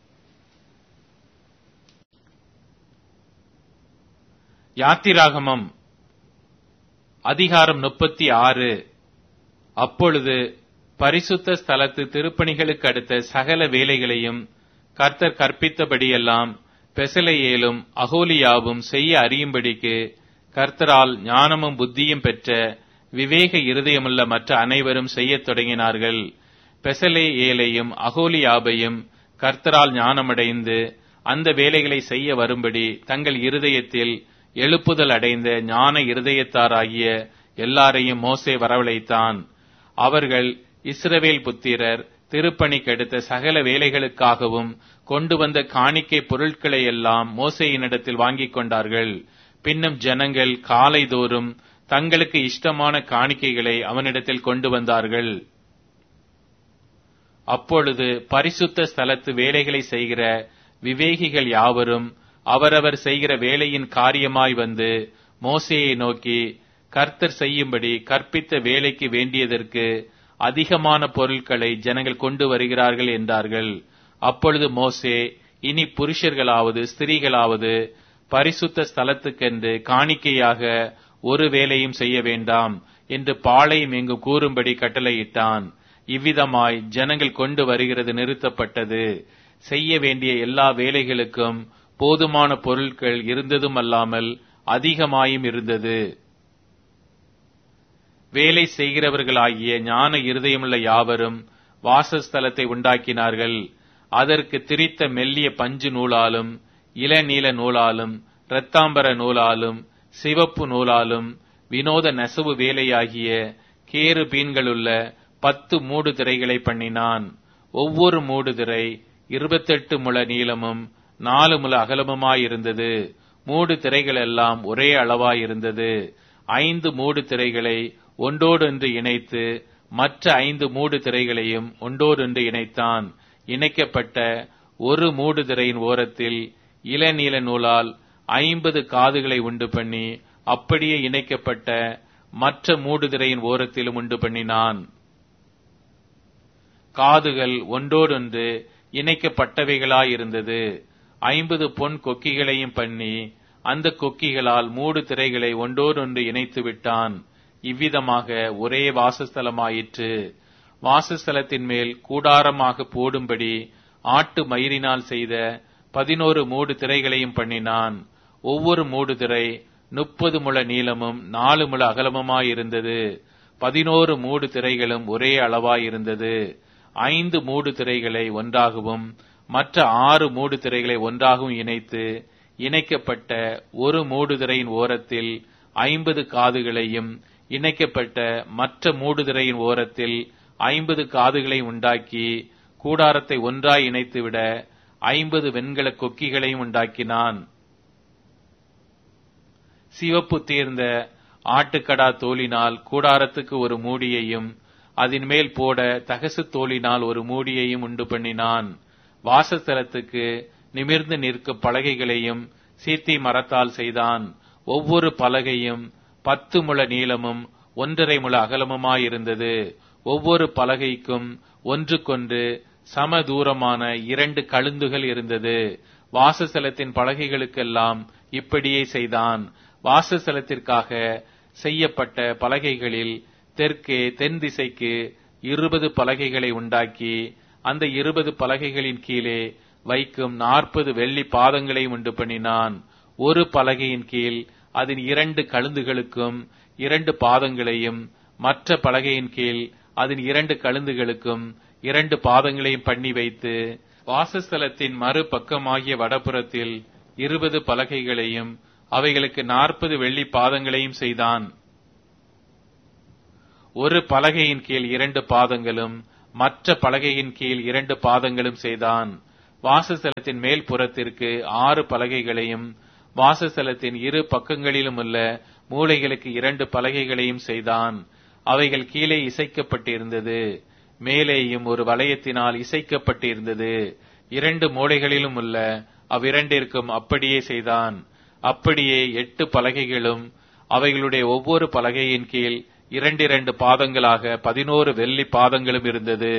யாத்திராகமம் அதிகாரம் முப்பத்தி ஆறு அப்பொழுது பரிசுத்த ஸ்தலத்து திருப்பணிகளுக்கு அடுத்த சகல வேலைகளையும் கர்த்தர் கற்பித்தபடியெல்லாம் பெசலையேலும் அகோலியாவும் செய்ய அறியும்படிக்கு கர்த்தரால் ஞானமும் புத்தியும் பெற்ற விவேக இருதயமுள்ள மற்ற அனைவரும் செய்யத் தொடங்கினார்கள் பெசலே ஏலையும் அகோலியாபையும் கர்த்தரால் ஞானமடைந்து அந்த வேலைகளை செய்ய வரும்படி தங்கள் இருதயத்தில் எழுப்புதல் அடைந்த ஞான இருதயத்தாராகிய எல்லாரையும் மோசே வரவழைத்தான் அவர்கள் இஸ்ரவேல் புத்திரர் திருப்பணிக்கு எடுத்த சகல வேலைகளுக்காகவும் கொண்டு வந்த காணிக்கை பொருட்களை எல்லாம் மோசையினிடத்தில் வாங்கிக் கொண்டார்கள் பின்னும் ஜனங்கள் காலைதோறும் தங்களுக்கு இஷ்டமான காணிக்கைகளை அவனிடத்தில் கொண்டு வந்தார்கள் அப்பொழுது பரிசுத்த ஸ்தலத்து வேலைகளை செய்கிற விவேகிகள் யாவரும் அவரவர் செய்கிற வேலையின் காரியமாய் வந்து மோசையை நோக்கி கர்த்தர் செய்யும்படி கற்பித்த வேலைக்கு வேண்டியதற்கு அதிகமான பொருட்களை ஜனங்கள் கொண்டு வருகிறார்கள் என்றார்கள் அப்பொழுது மோசே இனி புருஷர்களாவது ஸ்திரீகளாவது பரிசுத்த ஸ்தலத்துக்கென்று காணிக்கையாக ஒரு வேலையும் செய்ய வேண்டாம் என்று பாளையம் எங்கும் கூறும்படி கட்டளையிட்டான் இவ்விதமாய் ஜனங்கள் கொண்டு வருகிறது நிறுத்தப்பட்டது செய்ய வேண்டிய எல்லா வேலைகளுக்கும் போதுமான பொருட்கள் இருந்ததும் அல்லாமல் அதிகமாயும் இருந்தது வேலை செய்கிறவர்களாகிய ஞான இருதயமுள்ள யாவரும் வாசஸ்தலத்தை உண்டாக்கினார்கள் அதற்கு திரித்த மெல்லிய பஞ்சு நூலாலும் இளநீல நூலாலும் இரத்தாம்பர நூலாலும் சிவப்பு நூலாலும் வினோத நெசவு வேலையாகிய கேரு பீன்களுள்ள பத்து மூடு திரைகளை பண்ணினான் ஒவ்வொரு மூடு திரை இருபத்தெட்டு முழ நீளமும் நாலு முழ அகலமுமாயிருந்தது மூடு திரைகள் எல்லாம் ஒரே அளவாயிருந்தது ஐந்து மூடு திரைகளை ஒன்றோடொன்று இணைத்து மற்ற ஐந்து மூடு திரைகளையும் ஒன்றோடொன்று இணைத்தான் இணைக்கப்பட்ட ஒரு மூடு திரையின் ஓரத்தில் இளநீல நூலால் ஐம்பது காதுகளை உண்டு பண்ணி அப்படியே இணைக்கப்பட்ட மற்ற மூடு திரையின் ஓரத்திலும் உண்டு பண்ணினான் காதுகள் ஒன்றோடொன்று இணைக்கப்பட்டவைகளாயிருந்தது ஐம்பது பொன் கொக்கிகளையும் பண்ணி அந்த கொக்கிகளால் மூடு திரைகளை ஒன்றோடொன்று இணைத்து விட்டான் இவ்விதமாக ஒரே வாசஸ்தலமாயிற்று வாசஸ்தலத்தின் மேல் கூடாரமாக போடும்படி ஆட்டு மயிரினால் செய்த பதினோரு மூடு திரைகளையும் பண்ணினான் ஒவ்வொரு மூடு திரை முப்பது முழ நீளமும் நாலு முழ அகலமுமாயிருந்தது பதினோரு மூடு திரைகளும் ஒரே அளவாயிருந்தது ஐந்து மூடு திரைகளை ஒன்றாகவும் மற்ற ஆறு மூடு திரைகளை ஒன்றாகவும் இணைத்து இணைக்கப்பட்ட ஒரு மூடுதிரையின் ஓரத்தில் ஐம்பது காதுகளையும் இணைக்கப்பட்ட மற்ற மூடுதிரையின் ஓரத்தில் ஐம்பது காதுகளை உண்டாக்கி கூடாரத்தை ஒன்றாய் இணைத்துவிட ஐம்பது வெண்கல கொக்கிகளையும் உண்டாக்கினான் சிவப்பு தீர்ந்த ஆட்டுக்கடா தோலினால் கூடாரத்துக்கு ஒரு மூடியையும் அதன் மேல் போட தகசு தோலினால் ஒரு மூடியையும் உண்டு பண்ணினான் வாசஸ்தலத்துக்கு நிமிர்ந்து நிற்கும் பலகைகளையும் சீத்தி மரத்தால் செய்தான் ஒவ்வொரு பலகையும் பத்து முழ நீளமும் ஒன்றரை முழ அகலமுமாயிருந்தது ஒவ்வொரு பலகைக்கும் ஒன்றுக்கொன்று சம தூரமான இரண்டு கழுந்துகள் இருந்தது வாசஸ்தலத்தின் பலகைகளுக்கெல்லாம் இப்படியே செய்தான் வாசஸ்தலத்திற்காக செய்யப்பட்ட பலகைகளில் தெற்கே தென் திசைக்கு இருபது பலகைகளை உண்டாக்கி அந்த இருபது பலகைகளின் கீழே வைக்கும் நாற்பது வெள்ளி பாதங்களை உண்டு பண்ணினான் ஒரு பலகையின் கீழ் அதன் இரண்டு கழுந்துகளுக்கும் இரண்டு பாதங்களையும் மற்ற பலகையின் கீழ் அதன் இரண்டு கழுந்துகளுக்கும் இரண்டு பாதங்களையும் பண்ணி வைத்து வாசஸ்தலத்தின் மறுபக்கமாகிய வடபுறத்தில் இருபது பலகைகளையும் அவைகளுக்கு நாற்பது வெள்ளி பாதங்களையும் செய்தான் ஒரு பலகையின் கீழ் இரண்டு பாதங்களும் மற்ற பலகையின் கீழ் இரண்டு பாதங்களும் செய்தான் வாசஸ்தலத்தின் மேல் புறத்திற்கு ஆறு பலகைகளையும் வாசஸ்தலத்தின் இரு பக்கங்களிலும் உள்ள மூலைகளுக்கு இரண்டு பலகைகளையும் செய்தான் அவைகள் கீழே இசைக்கப்பட்டிருந்தது மேலேயும் ஒரு வளையத்தினால் இசைக்கப்பட்டிருந்தது இரண்டு மூலைகளிலும் உள்ள அவ்விரண்டிற்கும் அப்படியே செய்தான் அப்படியே எட்டு பலகைகளும் அவைகளுடைய ஒவ்வொரு பலகையின் கீழ் இரண்டிரண்டு பாதங்களாக பதினோரு வெள்ளி பாதங்களும் இருந்தது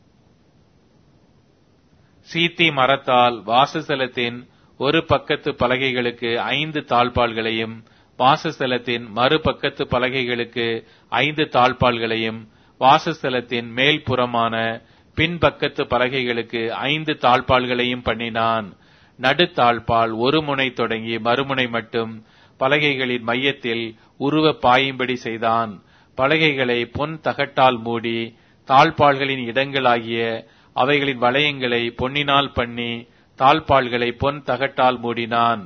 சீத்தி மரத்தால் வாசஸ்தலத்தின் ஒரு பக்கத்து பலகைகளுக்கு ஐந்து தாழ்பாள்களையும் வாசஸ்தலத்தின் மறுபக்கத்து பலகைகளுக்கு ஐந்து தாழ்பாள்களையும் வாசஸ்தலத்தின் மேல் புறமான பின்பக்கத்து பலகைகளுக்கு ஐந்து தாழ்பாள்களையும் பண்ணினான் நடுத்தாழ்பால் ஒரு முனை தொடங்கி மறுமுனை மட்டும் பலகைகளின் மையத்தில் உருவ பாயும்படி செய்தான் பலகைகளை பொன் தகட்டால் மூடி தாழ்பாள்களின் இடங்களாகிய அவைகளின் வளையங்களை பொன்னினால் பண்ணி தாழ்பாள்களை பொன் தகட்டால் மூடினான்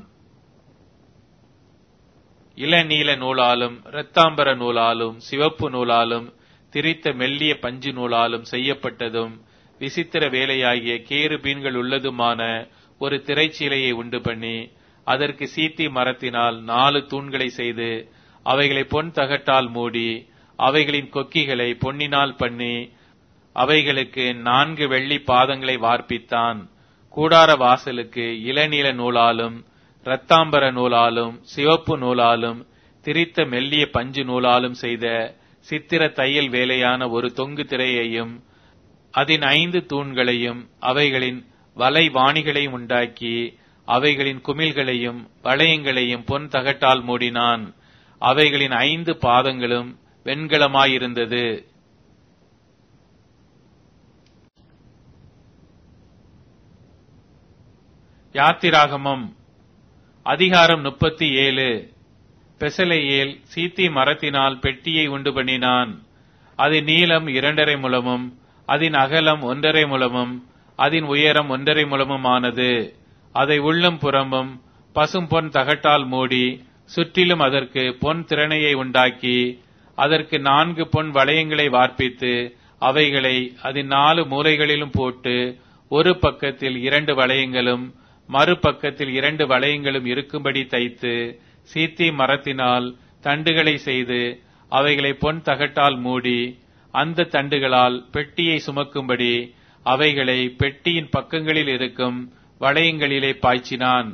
இளநீல நூலாலும் இரத்தாம்பர நூலாலும் சிவப்பு நூலாலும் திரித்த மெல்லிய பஞ்சு நூலாலும் செய்யப்பட்டதும் விசித்திர வேலையாகிய கேரு பீன்கள் உள்ளதுமான ஒரு திரைச்சீலையை உண்டு பண்ணி அதற்கு சீத்தி மரத்தினால் நாலு தூண்களை செய்து அவைகளை பொன் தகட்டால் மூடி அவைகளின் கொக்கிகளை பொன்னினால் பண்ணி அவைகளுக்கு நான்கு வெள்ளி பாதங்களை வார்ப்பித்தான் கூடார வாசலுக்கு இளநீல நூலாலும் இரத்தாம்பர நூலாலும் சிவப்பு நூலாலும் திரித்த மெல்லிய பஞ்சு நூலாலும் செய்த சித்திர தையல் வேலையான ஒரு தொங்கு திரையையும் அதன் ஐந்து தூண்களையும் அவைகளின் வலை வாணிகளையும் உண்டாக்கி அவைகளின் குமிழ்களையும் வளையங்களையும் பொன் தகட்டால் மூடினான் அவைகளின் ஐந்து பாதங்களும் வெண்கலமாயிருந்தது யாத்திராகமம் அதிகாரம் முப்பத்தி ஏழு பெசலையேல் சீத்தி மரத்தினால் பெட்டியை உண்டு பண்ணினான் அதன் நீளம் இரண்டரை முழமும் அதன் அகலம் ஒன்றரை முழமும் அதன் உயரம் ஒன்றரை முழமும் ஆனது அதை உள்ளும் புறமும் பசும் பொன் தகட்டால் மூடி சுற்றிலும் அதற்கு பொன் திறனையை உண்டாக்கி அதற்கு நான்கு பொன் வளையங்களை வார்ப்பித்து அவைகளை அதன் நாலு மூலைகளிலும் போட்டு ஒரு பக்கத்தில் இரண்டு வளையங்களும் மறுபக்கத்தில் இரண்டு வளையங்களும் இருக்கும்படி தைத்து சீத்தி மரத்தினால் தண்டுகளை செய்து அவைகளை பொன் தகட்டால் மூடி அந்த தண்டுகளால் பெட்டியை சுமக்கும்படி அவைகளை பெட்டியின் பக்கங்களில் இருக்கும் வளையங்களிலே பாய்ச்சினான்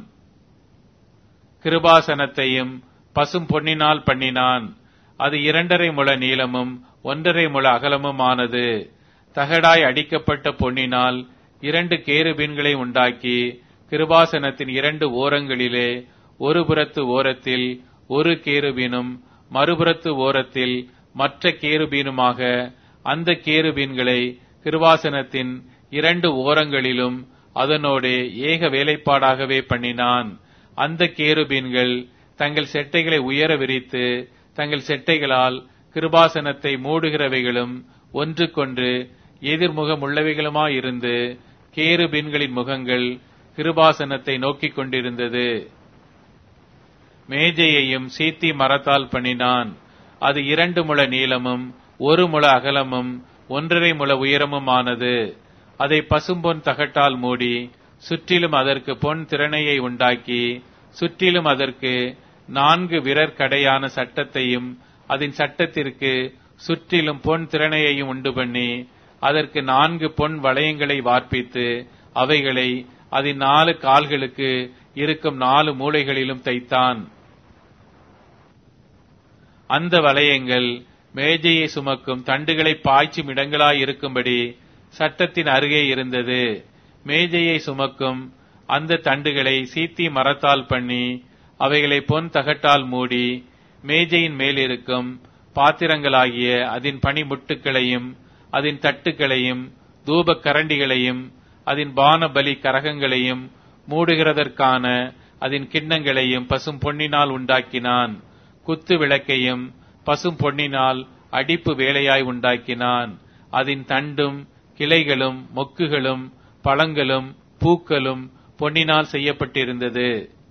கிருபாசனத்தையும் பசும் பொன்னினால் பண்ணினான் அது இரண்டரை முழ நீளமும் ஒன்றரை முழ அகலமும் ஆனது தகடாய் அடிக்கப்பட்ட பொன்னினால் இரண்டு கேருபீன்களை உண்டாக்கி கிருபாசனத்தின் இரண்டு ஓரங்களிலே ஒரு புறத்து ஓரத்தில் ஒரு கேருபீனும் மறுபுறத்து ஓரத்தில் மற்ற கேருபீனுமாக அந்த கேருபீன்களை கிருபாசனத்தின் இரண்டு ஓரங்களிலும் அதனோடு ஏக வேலைப்பாடாகவே பண்ணினான் அந்த கேருபீன்கள் தங்கள் செட்டைகளை உயர விரித்து தங்கள் செட்டைகளால் கிருபாசனத்தை மூடுகிறவைகளும் ஒன்றுக்கொன்று எதிர்முகம் உள்ளவைகளுமாயிருந்து கேருபீன்களின் முகங்கள் கிருபாசனத்தை நோக்கிக் கொண்டிருந்தது மேஜையையும் சீத்தி மரத்தால் பண்ணினான் அது இரண்டு முழ நீளமும் ஒரு முழ அகலமும் ஒன்றரை முழ உயரமும் ஆனது அதை பசும்பொன் தகட்டால் மூடி சுற்றிலும் அதற்கு பொன் திறனையை உண்டாக்கி சுற்றிலும் அதற்கு நான்கு விரற்கடையான சட்டத்தையும் அதன் சட்டத்திற்கு சுற்றிலும் பொன் திறனையையும் உண்டு பண்ணி அதற்கு நான்கு பொன் வளையங்களை வார்ப்பித்து அவைகளை அதன் நாலு கால்களுக்கு இருக்கும் நாலு மூலைகளிலும் தைத்தான் அந்த வளையங்கள் மேஜையை சுமக்கும் தண்டுகளை பாய்ச்சும் இடங்களாய் இருக்கும்படி சட்டத்தின் அருகே இருந்தது மேஜையை சுமக்கும் அந்த தண்டுகளை சீத்தி மரத்தால் பண்ணி அவைகளை பொன் தகட்டால் மூடி மேஜையின் மேல் இருக்கும் பாத்திரங்களாகிய அதன் பனிமுட்டுகளையும் அதன் தட்டுகளையும் தூப கரண்டிகளையும் அதன் பானபலி கரகங்களையும் மூடுகிறதற்கான அதன் கிண்ணங்களையும் பசும் பொன்னினால் உண்டாக்கினான் குத்து விளக்கையும் பசும் பொன்னினால் அடிப்பு வேலையாய் உண்டாக்கினான் அதன் தண்டும் கிளைகளும் மொக்குகளும் பழங்களும் பூக்களும் பொன்னினால் செய்யப்பட்டிருந்தது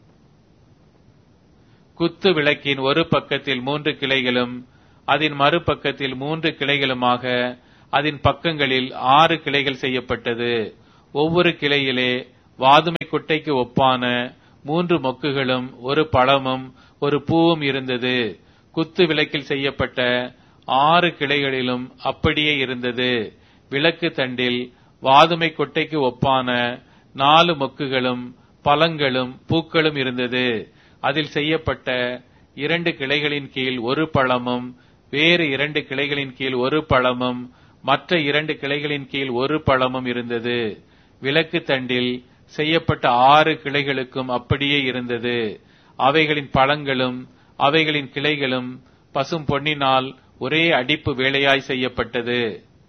குத்து விளக்கின் ஒரு பக்கத்தில் மூன்று கிளைகளும் அதன் மறுபக்கத்தில் மூன்று கிளைகளுமாக அதன் பக்கங்களில் ஆறு கிளைகள் செய்யப்பட்டது ஒவ்வொரு கிளையிலே வாதுமை குட்டைக்கு ஒப்பான மூன்று மொக்குகளும் ஒரு பழமும் ஒரு பூவும் இருந்தது குத்து விளக்கில் செய்யப்பட்ட ஆறு கிளைகளிலும் அப்படியே இருந்தது விளக்கு தண்டில் வாதுமை கொட்டைக்கு ஒப்பான நாலு மொக்குகளும் பழங்களும் பூக்களும் இருந்தது அதில் செய்யப்பட்ட இரண்டு கிளைகளின் கீழ் ஒரு பழமும் வேறு இரண்டு கிளைகளின் கீழ் ஒரு பழமும் மற்ற இரண்டு கிளைகளின் கீழ் ஒரு பழமும் இருந்தது விளக்கு தண்டில் செய்யப்பட்ட ஆறு கிளைகளுக்கும் அப்படியே இருந்தது அவைகளின் பழங்களும் அவைகளின் கிளைகளும் பசும் பொன்னினால் ஒரே அடிப்பு வேலையாய் செய்யப்பட்டது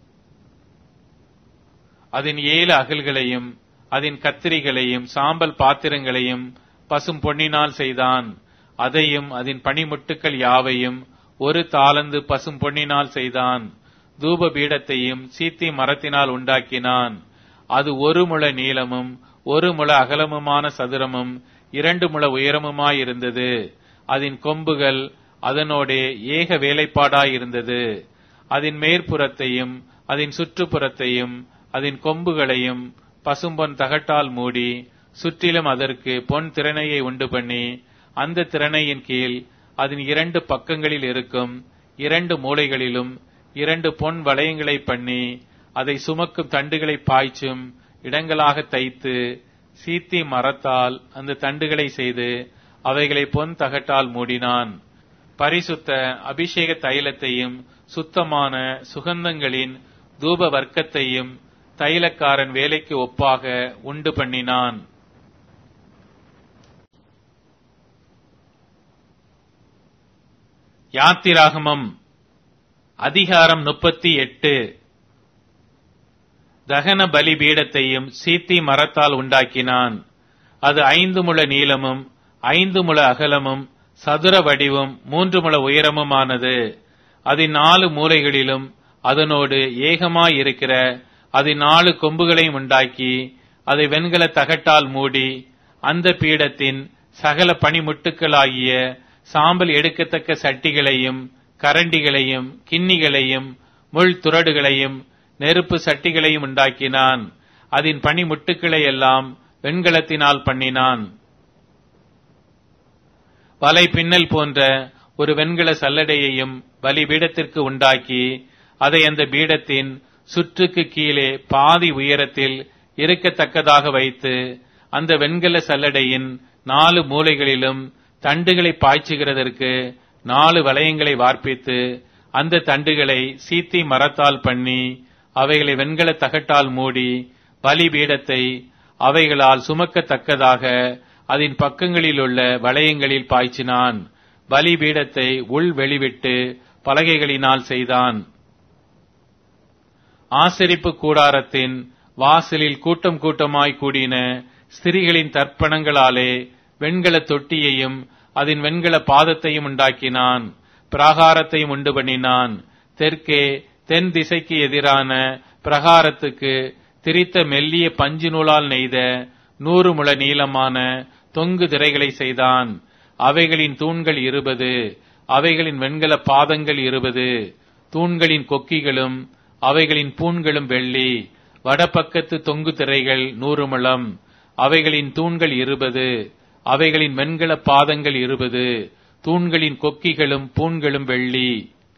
அதன் ஏழு அகல்களையும் அதன் கத்திரிகளையும் சாம்பல் பாத்திரங்களையும் பசும் பொன்னினால் செய்தான் அதையும் அதன் பனிமுட்டுக்கள் யாவையும் ஒரு தாளந்து பசும் பொன்னினால் செய்தான் தூப பீடத்தையும் சீத்தி மரத்தினால் உண்டாக்கினான் அது ஒரு முழ நீளமும் ஒரு முழ அகலமுமான சதுரமும் இரண்டு முழ உயரமுமாயிருந்தது அதன் கொம்புகள் அதனோடே ஏக வேலைப்பாடாயிருந்தது அதன் மேற்புறத்தையும் அதன் சுற்றுப்புறத்தையும் அதன் கொம்புகளையும் பசும்பொன் தகட்டால் மூடி சுற்றிலும் அதற்கு பொன் திறனையை உண்டு பண்ணி அந்த திறனையின் கீழ் அதன் இரண்டு பக்கங்களில் இருக்கும் இரண்டு மூலைகளிலும் இரண்டு பொன் வளையங்களை பண்ணி அதை சுமக்கும் தண்டுகளை பாய்ச்சும் இடங்களாக தைத்து சீத்தி மரத்தால் அந்த தண்டுகளை செய்து அவைகளை பொன் தகட்டால் மூடினான் பரிசுத்த அபிஷேக தைலத்தையும் சுத்தமான சுகந்தங்களின் தூப வர்க்கத்தையும் தைலக்காரன் வேலைக்கு ஒப்பாக உண்டு பண்ணினான் யாத்திராகமம் அதிகாரம் முப்பத்தி எட்டு தகன பலி பீடத்தையும் சீத்தி மரத்தால் உண்டாக்கினான் அது ஐந்து முழ நீளமும் ஐந்து முழ அகலமும் சதுர வடிவும் மூன்று முழ உயரமுமானது அதன் நாலு மூலைகளிலும் அதனோடு ஏகமாயிருக்கிற அதன் நாலு கொம்புகளையும் உண்டாக்கி அதை வெண்கல தகட்டால் மூடி அந்த பீடத்தின் சகல பனிமுட்டுக்களாகிய சாம்பல் எடுக்கத்தக்க சட்டிகளையும் கரண்டிகளையும் கிண்ணிகளையும் முள் துறடுகளையும் நெருப்பு சட்டிகளையும் உண்டாக்கினான் அதன் பனிமுட்டுக்களை எல்லாம் வெண்கலத்தினால் பண்ணினான் வலை பின்னல் போன்ற ஒரு வெண்கல சல்லடையையும் பலிபீடத்திற்கு உண்டாக்கி அதை அந்த பீடத்தின் சுற்றுக்கு கீழே பாதி உயரத்தில் இருக்கத்தக்கதாக வைத்து அந்த வெண்கல சல்லடையின் நாலு மூலைகளிலும் தண்டுகளை பாய்ச்சுகிறதற்கு நாலு வளையங்களை வார்ப்பித்து அந்த தண்டுகளை சீத்தி மரத்தால் பண்ணி அவைகளை வெண்கல தகட்டால் மூடி பலிபீடத்தை அவைகளால் சுமக்கத்தக்கதாக அதன் பக்கங்களில் உள்ள வளையங்களில் பாய்ச்சினான் பலிபீடத்தை உள் வெளிவிட்டு பலகைகளினால் செய்தான் ஆசரிப்பு கூடாரத்தின் வாசலில் கூட்டம் கூட்டமாய் கூடின ஸ்திரிகளின் தர்ப்பணங்களாலே வெண்கல தொட்டியையும் அதன் வெண்கல பாதத்தையும் உண்டாக்கினான் பிராகாரத்தையும் உண்டு பண்ணினான் தெற்கே தென் திசைக்கு எதிரான பிரகாரத்துக்கு திரித்த மெல்லிய பஞ்சு நூலால் நெய்த நூறு முழ நீளமான தொங்கு திரைகளை செய்தான் அவைகளின் தூண்கள் இருபது அவைகளின் வெண்கல பாதங்கள் இருபது தூண்களின் கொக்கிகளும் அவைகளின் பூண்களும் வெள்ளி வடபக்கத்து தொங்கு திரைகள் நூறு முழம் அவைகளின் தூண்கள் இருபது அவைகளின் வெண்கல பாதங்கள் இருபது தூண்களின் கொக்கிகளும் பூண்களும் வெள்ளி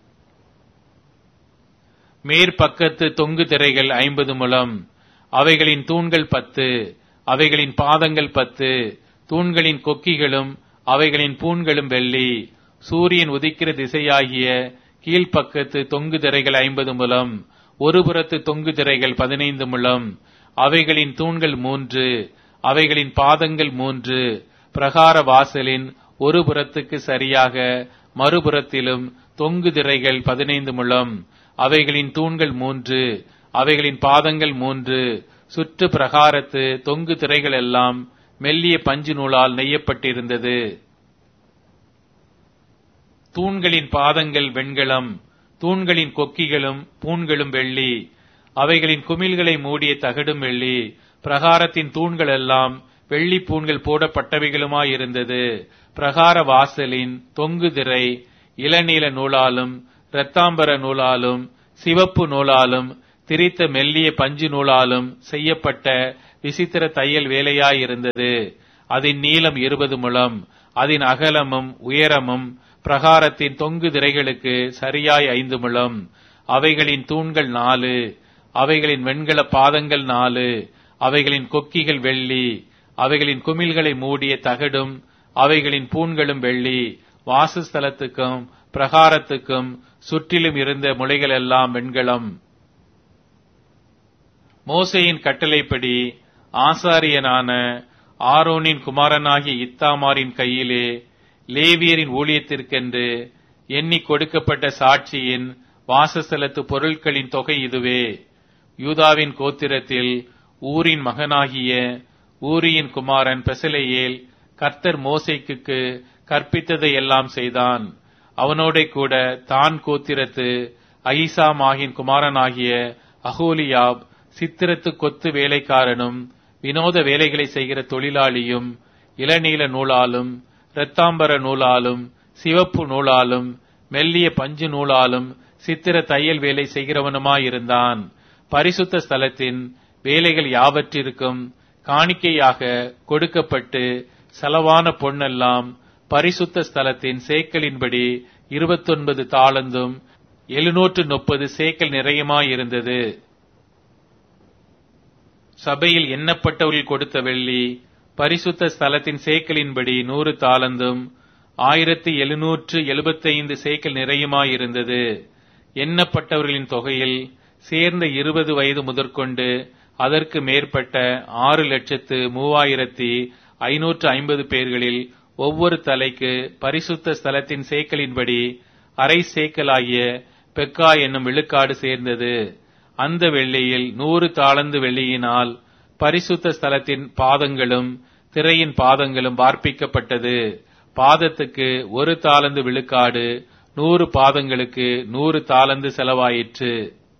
மேற்பக்கத்து தொங்கு திரைகள் ஐம்பது முழம் அவைகளின் தூண்கள் பத்து அவைகளின் பாதங்கள் பத்து தூண்களின் கொக்கிகளும் அவைகளின் பூண்களும் வெள்ளி சூரியன் உதிக்கிற திசையாகிய கீழ்ப்பக்கத்து தொங்கு திரைகள் ஐம்பது முழம் ஒரு புறத்து தொங்கு திரைகள் பதினைந்து முழம் அவைகளின் தூண்கள் மூன்று அவைகளின் பாதங்கள் மூன்று பிரகார வாசலின் ஒரு புறத்துக்கு சரியாக மறுபுறத்திலும் தொங்கு திரைகள் பதினைந்து முழம் அவைகளின் தூண்கள் மூன்று அவைகளின் பாதங்கள் மூன்று சுற்று பிரகாரத்து தொங்கு திரைகள் எல்லாம் மெல்லிய பஞ்சு நூலால் நெய்யப்பட்டிருந்தது தூண்களின் பாதங்கள் வெண்கலம் தூண்களின் கொக்கிகளும் பூண்களும் வெள்ளி அவைகளின் குமிழ்களை மூடிய தகடும் வெள்ளி பிரகாரத்தின் தூண்கள் எல்லாம் வெள்ளி பூண்கள் போடப்பட்டவைகளுமாயிருந்தது பிரகார வாசலின் தொங்கு திரை இளநீல நூலாலும் இரத்தாம்பர நூலாலும் சிவப்பு நூலாலும் திரித்த மெல்லிய பஞ்சு நூலாலும் செய்யப்பட்ட விசித்திர தையல் வேலையாயிருந்தது அதன் நீளம் இருபது முழம் அதன் அகலமும் உயரமும் பிரகாரத்தின் தொங்கு திரைகளுக்கு சரியாய் ஐந்து முழம் அவைகளின் தூண்கள் நாலு அவைகளின் வெண்கல பாதங்கள் நாலு அவைகளின் கொக்கிகள் வெள்ளி அவைகளின் குமிழ்களை மூடிய தகடும் அவைகளின் பூண்களும் வெள்ளி வாசஸ்தலத்துக்கும் பிரகாரத்துக்கும் சுற்றிலும் இருந்த முளைகள் எல்லாம் வெண்கலம் மோசையின் கட்டளைப்படி ஆசாரியனான ஆரோனின் குமாரனாகிய இத்தாமாரின் கையிலே லேவியரின் ஊழியத்திற்கென்று எண்ணி கொடுக்கப்பட்ட சாட்சியின் வாசஸ்தலத்து பொருட்களின் தொகை இதுவே யூதாவின் கோத்திரத்தில் ஊரின் மகனாகிய ஊரியின் குமாரன் பெசலையேல் கர்த்தர் மோசைக்கு கற்பித்ததை எல்லாம் செய்தான் அவனோட கூட தான் கோத்திரத்து அகிசாமாகின் குமாரனாகிய அகோலியாப் சித்திரத்து கொத்து வேலைக்காரனும் வினோத வேலைகளை செய்கிற தொழிலாளியும் இளநீல நூலாலும் இரத்தாம்பர நூலாலும் சிவப்பு நூலாலும் மெல்லிய பஞ்சு நூலாலும் சித்திர தையல் வேலை செய்கிறவனுமாயிருந்தான் பரிசுத்த ஸ்தலத்தின் வேலைகள் யாவற்றிற்கும் காணிக்கையாக கொடுக்கப்பட்டு செலவான பொன்னெல்லாம் பரிசுத்த ஸ்தலத்தின் சேக்கலின்படி இருபத்தொன்பது தாளந்தும் எழுநூற்று முப்பது சேக்கல் நிறையமாயிருந்தது சபையில் எண்ணப்பட்டவர்கள் கொடுத்த வெள்ளி பரிசுத்த ஸ்தலத்தின் சேக்கலின்படி நூறு தாளந்தும் ஆயிரத்தி எழுநூற்று எழுபத்தைந்து சேக்கல் நிறையுமாயிருந்தது எண்ணப்பட்டவர்களின் தொகையில் சேர்ந்த இருபது வயது முதற்கொண்டு அதற்கு மேற்பட்ட ஆறு லட்சத்து மூவாயிரத்தி ஐநூற்று ஐம்பது பேர்களில் ஒவ்வொரு தலைக்கு பரிசுத்த ஸ்தலத்தின் சேக்கலின்படி அரை சேக்கலாகிய பெக்கா என்னும் விழுக்காடு சேர்ந்தது அந்த வெள்ளியில் நூறு தாளந்து வெள்ளியினால் பரிசுத்த ஸ்தலத்தின் பாதங்களும் திரையின் பாதங்களும் வார்ப்பிக்கப்பட்டது பாதத்துக்கு ஒரு தாளந்து விழுக்காடு நூறு பாதங்களுக்கு நூறு தாளந்து செலவாயிற்று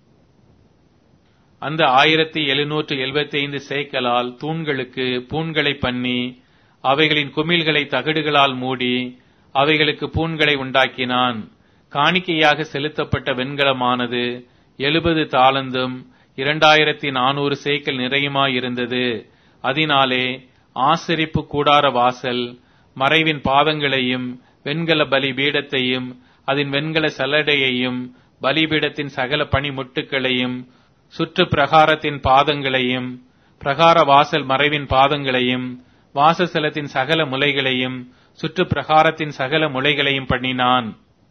அந்த ஆயிரத்தி எழுநூற்று எழுபத்தி ஐந்து சேக்கலால் தூண்களுக்கு பூண்களை பண்ணி அவைகளின் குமிழ்களை தகடுகளால் மூடி அவைகளுக்கு பூண்களை உண்டாக்கினான் காணிக்கையாக செலுத்தப்பட்ட வெண்கலமானது எழுபது தாளந்தும் இரண்டாயிரத்தி நானூறு சேக்கல் நிறையுமாயிருந்தது அதனாலே ஆசரிப்பு கூடார வாசல் மறைவின் பாதங்களையும் வெண்கல பலி பீடத்தையும் அதன் வெண்கல சல்லடையையும் பலிபீடத்தின் சகல பனிமுட்டுகளையும் சுற்று பிரகாரத்தின் பாதங்களையும் பிரகார வாசல் மறைவின் பாதங்களையும் வாசஸ்தலத்தின் சகல முலைகளையும் சுற்று பிரகாரத்தின் சகல முளைகளையும் பண்ணினான்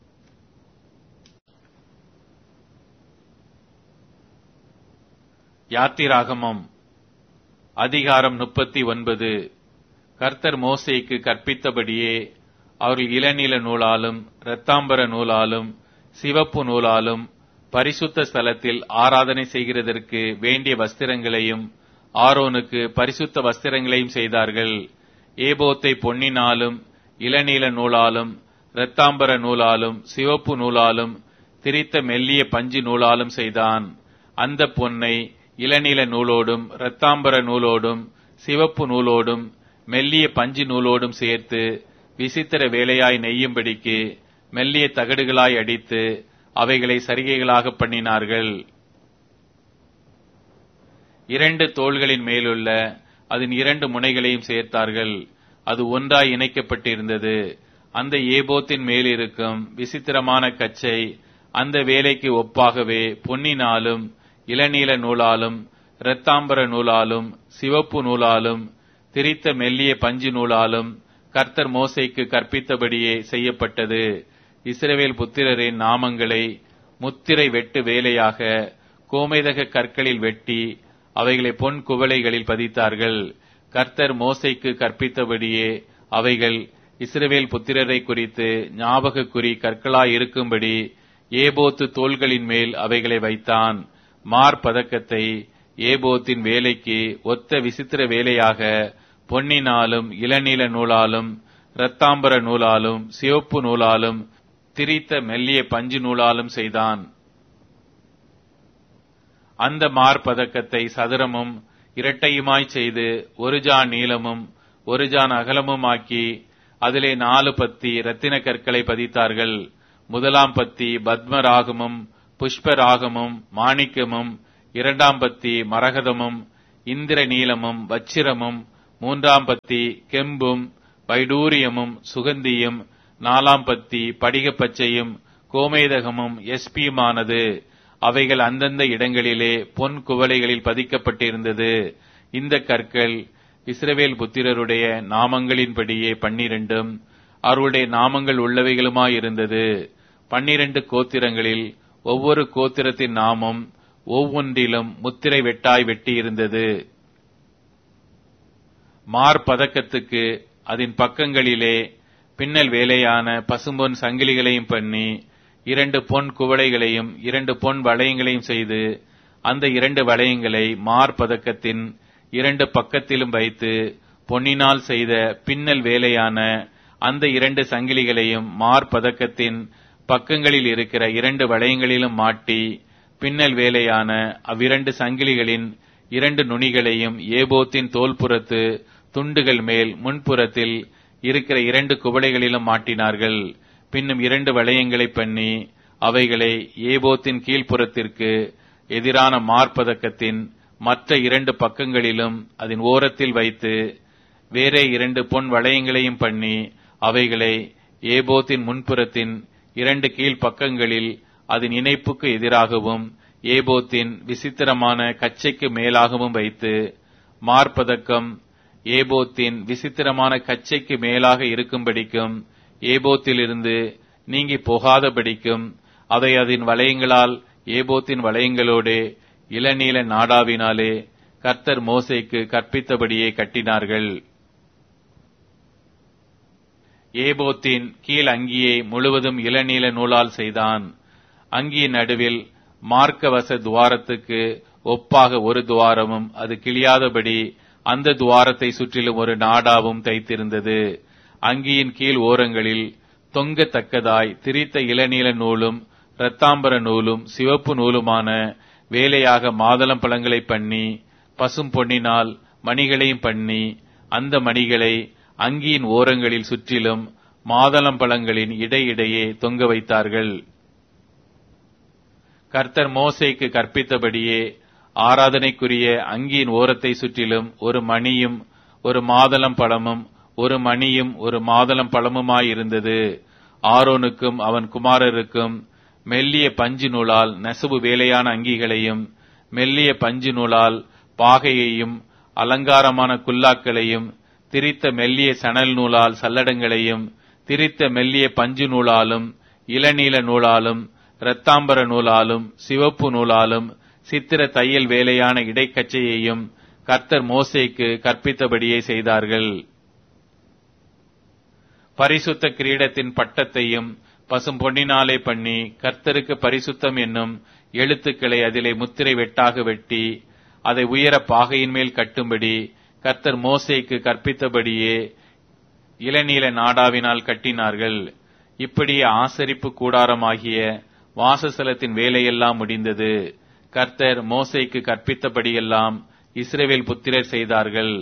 யாத்திராகமம் அதிகாரம் முப்பத்தி ஒன்பது கர்த்தர் மோசேக்கு கற்பித்தபடியே அவர்கள் இளநில நூலாலும் இரத்தாம்பர நூலாலும் சிவப்பு நூலாலும் பரிசுத்த ஸ்தலத்தில் ஆராதனை செய்கிறதற்கு வேண்டிய வஸ்திரங்களையும் ஆரோனுக்கு பரிசுத்த வஸ்திரங்களையும் செய்தார்கள் ஏபோத்தை பொன்னினாலும் இளநீல நூலாலும் இரத்தாம்பர நூலாலும் சிவப்பு நூலாலும் திரித்த மெல்லிய பஞ்சு நூலாலும் செய்தான் அந்த பொன்னை இளநில நூலோடும் இரத்தாம்பர நூலோடும் சிவப்பு நூலோடும் மெல்லிய பஞ்சு நூலோடும் சேர்த்து விசித்திர வேலையாய் நெய்யும்படிக்கு மெல்லிய தகடுகளாய் அடித்து அவைகளை சரிகைகளாக பண்ணினார்கள் இரண்டு தோள்களின் மேலுள்ள அதன் இரண்டு முனைகளையும் சேர்த்தார்கள் அது ஒன்றாய் இணைக்கப்பட்டிருந்தது அந்த ஏபோத்தின் மேலிருக்கும் விசித்திரமான கச்சை அந்த வேலைக்கு ஒப்பாகவே பொன்னினாலும் இளநீல நூலாலும் இரத்தாம்பர நூலாலும் சிவப்பு நூலாலும் திரித்த மெல்லிய பஞ்சு நூலாலும் கர்த்தர் மோசைக்கு கற்பித்தபடியே செய்யப்பட்டது இஸ்ரவேல் புத்திரரின் நாமங்களை முத்திரை வெட்டு வேலையாக கோமேதக கற்களில் வெட்டி அவைகளை பொன் குவளைகளில் பதித்தார்கள் கர்த்தர் மோசைக்கு கற்பித்தபடியே அவைகள் இஸ்ரவேல் புத்திரரை குறித்து ஞாபக குறி கற்களாய் இருக்கும்படி ஏபோத்து தோள்களின் மேல் அவைகளை வைத்தான் மார்பதக்கத்தை ஏபோத்தின் வேலைக்கு ஒத்த விசித்திர வேலையாக பொன்னினாலும் இளநீல நூலாலும் இரத்தாம்பர நூலாலும் சிவப்பு நூலாலும் திரித்த மெல்லிய பஞ்சு நூலாலும் செய்தான் அந்த மார்பதக்கத்தை சதுரமும் இரட்டையுமாய் செய்து ஒரு ஜான் நீளமும் ஒரு ஜான் அகலமும் ஆக்கி அதிலே நாலு பத்தி ரத்தின கற்களை பதித்தார்கள் முதலாம் பத்தி பத்மராகமும் புஷ்பராகமும் மாணிக்கமும் இரண்டாம் பத்தி மரகதமும் இந்திர நீலமும் வச்சிரமும் மூன்றாம் பத்தி கெம்பும் வைடூரியமும் சுகந்தியும் நாலாம் பத்தி படிகப் பச்சையும் கோமேதகமும் எஸ்பியுமானது அவைகள் அந்தந்த இடங்களிலே பொன் குவளைகளில் பதிக்கப்பட்டிருந்தது இந்த கற்கள் இஸ்ரவேல் புத்திரருடைய நாமங்களின்படியே பன்னிரண்டும் அவருடைய நாமங்கள் உள்ளவைகளுமாயிருந்தது பன்னிரண்டு கோத்திரங்களில் ஒவ்வொரு கோத்திரத்தின் நாமம் ஒவ்வொன்றிலும் முத்திரை வெட்டாய் வெட்டியிருந்தது மார்பதக்கத்துக்கு அதன் பக்கங்களிலே பின்னல் வேலையான பசும்பொன் சங்கிலிகளையும் பண்ணி இரண்டு பொன் குவளைகளையும் இரண்டு பொன் வளையங்களையும் செய்து அந்த இரண்டு வளையங்களை மார்பதக்கத்தின் இரண்டு பக்கத்திலும் வைத்து பொன்னினால் செய்த பின்னல் வேலையான அந்த இரண்டு சங்கிலிகளையும் மார்பதக்கத்தின் பக்கங்களில் இருக்கிற இரண்டு வளையங்களிலும் மாட்டி பின்னல் வேலையான அவ்விரண்டு சங்கிலிகளின் இரண்டு நுனிகளையும் ஏபோத்தின் தோல்புறத்து துண்டுகள் மேல் முன்புறத்தில் இருக்கிற இரண்டு குவளைகளிலும் மாட்டினார்கள் பின்னும் இரண்டு வளையங்களை பண்ணி அவைகளை ஏபோத்தின் கீழ்ப்புறத்திற்கு எதிரான மார்பதக்கத்தின் மற்ற இரண்டு பக்கங்களிலும் அதன் ஓரத்தில் வைத்து வேறே இரண்டு பொன் வளையங்களையும் பண்ணி அவைகளை ஏபோத்தின் முன்புறத்தின் இரண்டு கீழ் பக்கங்களில் அதன் இணைப்புக்கு எதிராகவும் ஏபோத்தின் விசித்திரமான கச்சைக்கு மேலாகவும் வைத்து மார்பதக்கம் ஏபோத்தின் விசித்திரமான கச்சைக்கு மேலாக இருக்கும்படிக்கும் ஏபோத்திலிருந்து நீங்கி போகாதபடிக்கும் அதை அதன் வளையங்களால் ஏபோத்தின் வளையங்களோடு இளநீல நாடாவினாலே கர்த்தர் மோசைக்கு கற்பித்தபடியே கட்டினார்கள் ஏபோத்தின் கீழ் அங்கியை முழுவதும் இளநீல நூலால் செய்தான் அங்கியின் நடுவில் மார்க்கவச துவாரத்துக்கு ஒப்பாக ஒரு துவாரமும் அது கிழியாதபடி அந்த துவாரத்தை சுற்றிலும் ஒரு நாடாவும் தைத்திருந்தது அங்கியின் கீழ் ஓரங்களில் தொங்கத்தக்கதாய் திரித்த இளநீல நூலும் இரத்தாம்பர நூலும் சிவப்பு நூலுமான வேலையாக மாதளம் பழங்களை பண்ணி பசும் பொன்னினால் மணிகளையும் பண்ணி அந்த மணிகளை அங்கியின் ஓரங்களில் சுற்றிலும் மாதளம் பழங்களின் இடையிடையே தொங்க வைத்தார்கள் கர்த்தர் மோசைக்கு கற்பித்தபடியே ஆராதனைக்குரிய அங்கியின் ஓரத்தை சுற்றிலும் ஒரு மணியும் ஒரு மாதளம் பழமும் ஒரு மணியும் ஒரு மாதளம் பழமுமாயிருந்தது ஆரோனுக்கும் அவன் குமாரருக்கும் மெல்லிய பஞ்சு நூலால் நெசவு வேலையான அங்கிகளையும் மெல்லிய பஞ்சு நூலால் பாகையையும் அலங்காரமான குல்லாக்களையும் திரித்த மெல்லிய சணல் நூலால் சல்லடங்களையும் திரித்த மெல்லிய பஞ்சு நூலாலும் இளநீல நூலாலும் இரத்தாம்பர நூலாலும் சிவப்பு நூலாலும் சித்திர தையல் வேலையான இடைக்கச்சையையும் கர்த்தர் மோசேக்கு கற்பித்தபடியே செய்தார்கள் பரிசுத்த கிரீடத்தின் பட்டத்தையும் பசும் பொன்னினாலே பண்ணி கர்த்தருக்கு பரிசுத்தம் என்னும் எழுத்துக்களை அதிலே முத்திரை வெட்டாக வெட்டி அதை உயர பாகையின் மேல் கட்டும்படி கர்த்தர் மோசேக்கு கற்பித்தபடியே இளநீல நாடாவினால் கட்டினார்கள் இப்படியே ஆசரிப்பு கூடாரமாகிய வாசஸ்தலத்தின் வேலையெல்லாம் முடிந்தது கர்த்தர் மோசைக்கு கற்பித்தபடியெல்லாம் இஸ்ரேவேல் புத்திரர் செய்தார்கள்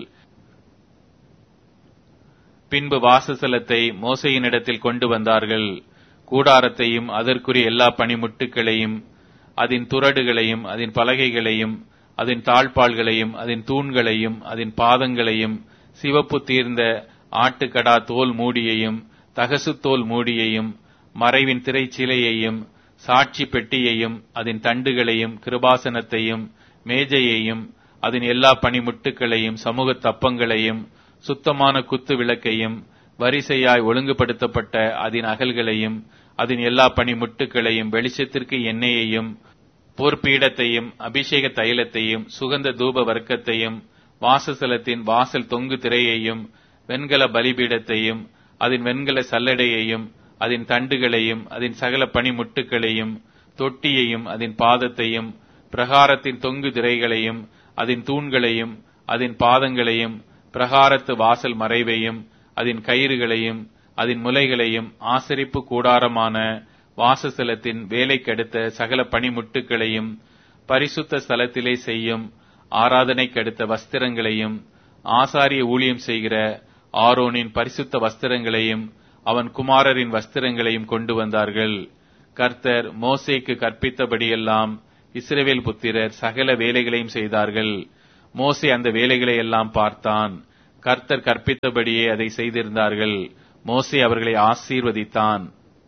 பின்பு வாசஸ்தலத்தை மோசையினிடத்தில் கொண்டு வந்தார்கள் கூடாரத்தையும் அதற்குரிய எல்லா பணிமுட்டுகளையும் அதன் துரடுகளையும் அதன் பலகைகளையும் அதன் தாழ்பாள்களையும் அதன் தூண்களையும் அதன் பாதங்களையும் சிவப்பு தீர்ந்த ஆட்டுக்கடா தோல் மூடியையும் தகசு தோல் மூடியையும் மறைவின் திரைச்சீலையையும் சாட்சி பெட்டியையும் அதன் தண்டுகளையும் கிருபாசனத்தையும் மேஜையையும் அதன் எல்லா பணிமுட்டுகளையும் சமூக தப்பங்களையும் சுத்தமான குத்து விளக்கையும் வரிசையாய் ஒழுங்குபடுத்தப்பட்ட அதன் அகல்களையும் அதன் எல்லா பணிமுட்டுகளையும் வெளிச்சத்திற்கு எண்ணெயையும் போர்ப்பீடத்தையும் அபிஷேக தைலத்தையும் சுகந்த தூப வர்க்கத்தையும் வாசஸ்தலத்தின் வாசல் தொங்கு திரையையும் வெண்கல பலிபீடத்தையும் அதன் வெண்கல சல்லடையையும் அதன் தண்டுகளையும் அதன் சகல பணிமுட்டுகளையும் தொட்டியையும் அதன் பாதத்தையும் பிரகாரத்தின் தொங்கு திரைகளையும் அதன் தூண்களையும் அதன் பாதங்களையும் பிரகாரத்து வாசல் மறைவையும் அதன் கயிறுகளையும் அதன் முலைகளையும் ஆசரிப்பு கூடாரமான வாசஸ்தலத்தின் வேலைக்கடுத்த சகல பணிமுட்டுகளையும் பரிசுத்த ஸ்தலத்திலே செய்யும் ஆராதனைக்கடுத்த வஸ்திரங்களையும் ஆசாரிய ஊழியம் செய்கிற ஆரோனின் பரிசுத்த வஸ்திரங்களையும் அவன் குமாரரின் வஸ்திரங்களையும் கொண்டு வந்தார்கள் கர்த்தர் மோசேக்கு கற்பித்தபடியெல்லாம் இஸ்ரவேல் புத்திரர் சகல வேலைகளையும் செய்தார்கள் மோசே அந்த வேலைகளை எல்லாம் பார்த்தான் கர்த்தர் கற்பித்தபடியே அதை செய்திருந்தார்கள் மோசே அவர்களை ஆசீர்வதித்தான்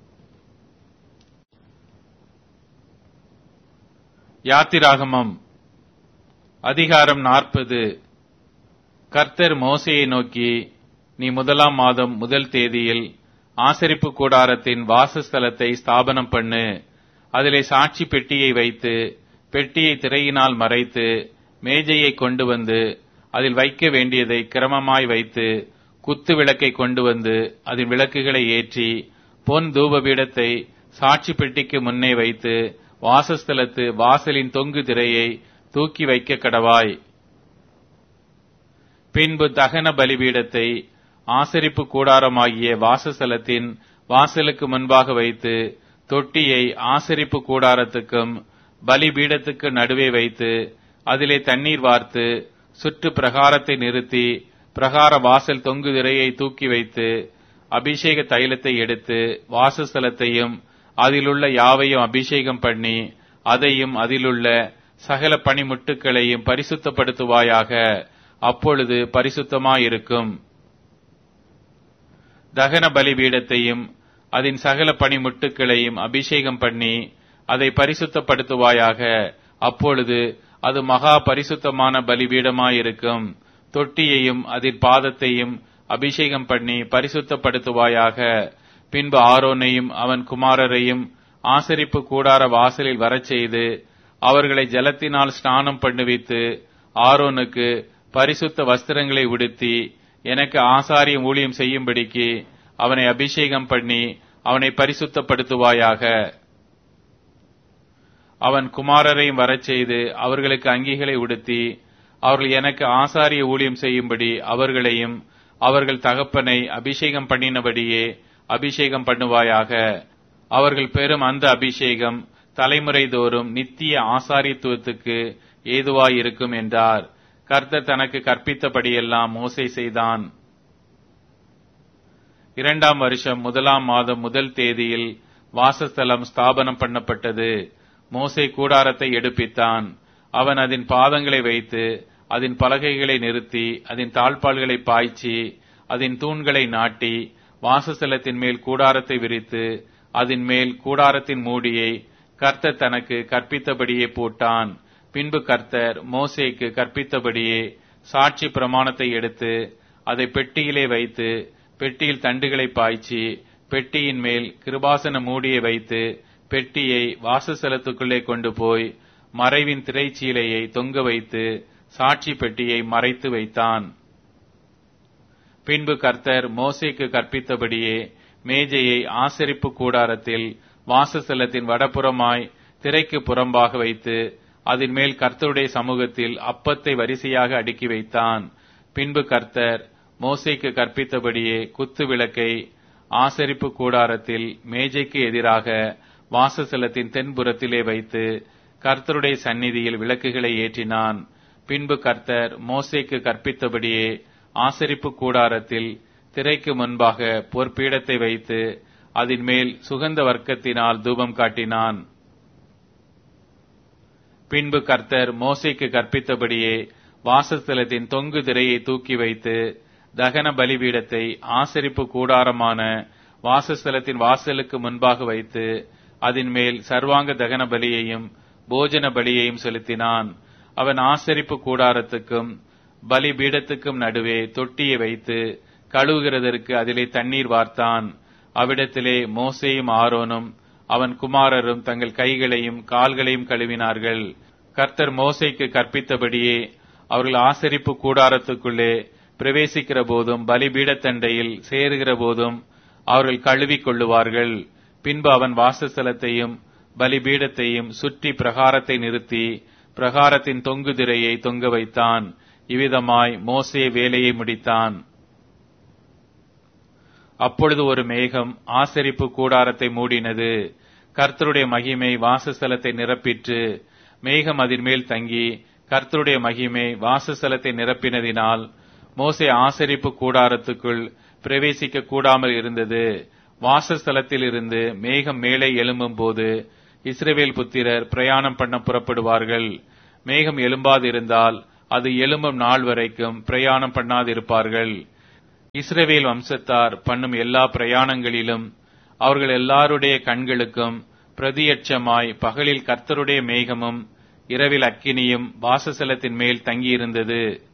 யாத்திராகமம் அதிகாரம் நாற்பது கர்த்தர் மோசையை நோக்கி நீ முதலாம் மாதம் முதல் தேதியில் ஆசரிப்பு கூடாரத்தின் வாசஸ்தலத்தை ஸ்தாபனம் பண்ணு அதிலே சாட்சி பெட்டியை வைத்து பெட்டியை திரையினால் மறைத்து மேஜையை கொண்டு வந்து அதில் வைக்க வேண்டியதை கிரமமாய் வைத்து குத்து விளக்கை கொண்டு வந்து அதன் விளக்குகளை ஏற்றி பொன் தூபபீடத்தை சாட்சி பெட்டிக்கு முன்னே வைத்து வாசஸ்தலத்து வாசலின் தொங்கு திரையை தூக்கி வைக்க கடவாய் பின்பு தகன பலிபீடத்தை ஆசரிப்பு கூடாரமாகிய வாசஸ்தலத்தின் வாசலுக்கு முன்பாக வைத்து தொட்டியை ஆசரிப்பு கூடாரத்துக்கும் பலிபீடத்துக்கு நடுவே வைத்து அதிலே தண்ணீர் வார்த்து சுற்று பிரகாரத்தை நிறுத்தி பிரகார வாசல் தொங்கு திரையை தூக்கி வைத்து அபிஷேக தைலத்தை எடுத்து வாசஸ்தலத்தையும் அதிலுள்ள யாவையும் அபிஷேகம் பண்ணி அதையும் அதிலுள்ள சகல பணிமுட்டுக்களையும் பரிசுத்தப்படுத்துவாயாக அப்பொழுது பரிசுத்தமாயிருக்கும் தகன பலிபீடத்தையும் அதன் சகல பணிமுட்டுக்களையும் அபிஷேகம் பண்ணி அதை பரிசுத்தப்படுத்துவாயாக அப்பொழுது அது மகா பரிசுத்தமான பலிபீடமாயிருக்கும் தொட்டியையும் அதன் பாதத்தையும் அபிஷேகம் பண்ணி பரிசுத்தப்படுத்துவாயாக பின்பு ஆரோனையும் அவன் குமாரரையும் ஆசரிப்பு கூடார வாசலில் வரச் செய்து அவர்களை ஜலத்தினால் ஸ்நானம் பண்ணுவித்து ஆரோனுக்கு பரிசுத்த வஸ்திரங்களை உடுத்தி எனக்கு ஆசாரிய ஊழியம் செய்யும்படிக்கு அவனை அபிஷேகம் பண்ணி அவனை பரிசுத்தப்படுத்துவாயாக அவன் குமாரரையும் வரச் செய்து அவர்களுக்கு அங்கிகளை உடுத்தி அவர்கள் எனக்கு ஆசாரிய ஊழியம் செய்யும்படி அவர்களையும் அவர்கள் தகப்பனை அபிஷேகம் பண்ணினபடியே அபிஷேகம் பண்ணுவாயாக அவர்கள் பெறும் அந்த அபிஷேகம் தலைமுறை தோறும் நித்திய ஆசாரித்துவத்துக்கு ஏதுவாயிருக்கும் என்றார் கர்த்தர் தனக்கு கற்பித்தபடியெல்லாம் மோசை செய்தான் இரண்டாம் வருஷம் முதலாம் மாதம் முதல் தேதியில் வாசஸ்தலம் ஸ்தாபனம் பண்ணப்பட்டது மோசை கூடாரத்தை எடுப்பித்தான் அவன் அதன் பாதங்களை வைத்து அதன் பலகைகளை நிறுத்தி அதன் தாழ்பால்களை பாய்ச்சி அதன் தூண்களை நாட்டி வாசஸ்தலத்தின் மேல் கூடாரத்தை விரித்து அதன் மேல் கூடாரத்தின் மூடியை கர்த்தர் தனக்கு கற்பித்தபடியே போட்டான் பின்பு கர்த்தர் மோசேக்கு கற்பித்தபடியே சாட்சி பிரமாணத்தை எடுத்து அதை பெட்டியிலே வைத்து பெட்டியில் தண்டுகளை பாய்ச்சி பெட்டியின் மேல் கிருபாசன மூடியை வைத்து பெட்டியை வாசஸ்தலத்துக்குள்ளே கொண்டு போய் மறைவின் திரைச்சீலையை தொங்க வைத்து சாட்சி பெட்டியை மறைத்து வைத்தான் பின்பு கர்த்தர் மோசேக்கு கற்பித்தபடியே மேஜையை ஆசரிப்பு கூடாரத்தில் வாசஸ்தலத்தின் வடபுறமாய் திரைக்கு புறம்பாக வைத்து அதன் மேல் கர்த்தருடைய சமூகத்தில் அப்பத்தை வரிசையாக அடுக்கி வைத்தான் பின்பு கர்த்தர் மோசைக்கு கற்பித்தபடியே குத்து விளக்கை ஆசரிப்பு கூடாரத்தில் மேஜைக்கு எதிராக வாசஸ்தலத்தின் தென்புறத்திலே வைத்து கர்த்தருடைய சந்நிதியில் விளக்குகளை ஏற்றினான் பின்பு கர்த்தர் மோசேக்கு கற்பித்தபடியே ஆசரிப்பு கூடாரத்தில் திரைக்கு முன்பாக பொற்பீடத்தை வைத்து அதன் மேல் சுகந்த வர்க்கத்தினால் தூபம் காட்டினான் பின்பு கர்த்தர் மோசைக்கு கற்பித்தபடியே வாசஸ்தலத்தின் தொங்கு திரையை தூக்கி வைத்து தகன பலிபீடத்தை ஆசரிப்பு கூடாரமான வாசஸ்தலத்தின் வாசலுக்கு முன்பாக வைத்து அதன் மேல் சர்வாங்க தகன பலியையும் போஜன பலியையும் செலுத்தினான் அவன் ஆசரிப்பு கூடாரத்துக்கும் பலிபீடத்துக்கும் நடுவே தொட்டியை வைத்து கழுவுகிறதற்கு அதிலே தண்ணீர் வார்த்தான் அவ்விடத்திலே மோசேயும் ஆரோனும் அவன் குமாரரும் தங்கள் கைகளையும் கால்களையும் கழுவினார்கள் கர்த்தர் மோசைக்கு கற்பித்தபடியே அவர்கள் ஆசரிப்பு கூடாரத்துக்குள்ளே பிரவேசிக்கிற போதும் பலிபீடத்தண்டையில் சேருகிற போதும் அவர்கள் கழுவிக் கொள்ளுவார்கள் பின்பு அவன் வாசஸ்தலத்தையும் பலிபீடத்தையும் சுற்றி பிரகாரத்தை நிறுத்தி பிரகாரத்தின் தொங்கு திரையை தொங்க வைத்தான் இவ்விதமாய் மோசே வேலையை முடித்தான் அப்பொழுது ஒரு மேகம் ஆசரிப்பு கூடாரத்தை மூடினது கர்த்தருடைய மகிமை வாசஸ்தலத்தை நிரப்பிற்று மேகம் அதன் மேல் தங்கி கர்த்தருடைய மகிமை வாசஸ்தலத்தை நிரப்பினதினால் மோசே ஆசரிப்பு கூடாரத்துக்குள் பிரவேசிக்க கூடாமல் இருந்தது வாசஸ்தலத்தில் இருந்து மேகம் மேலே எழும்பும் போது இஸ்ரவேல் புத்திரர் பிரயாணம் பண்ண புறப்படுவார்கள் மேகம் எழும்பாதிருந்தால் அது எழும்பும் நாள் வரைக்கும் பிரயாணம் பண்ணாதிருப்பார்கள் இஸ்ரவேல் வம்சத்தார் பண்ணும் எல்லா பிரயாணங்களிலும் அவர்கள் எல்லாருடைய கண்களுக்கும் பிரதியட்சமாய் பகலில் கர்த்தருடைய மேகமும் இரவில் அக்கினியும் வாசஸ்தலத்தின் மேல் தங்கியிருந்தது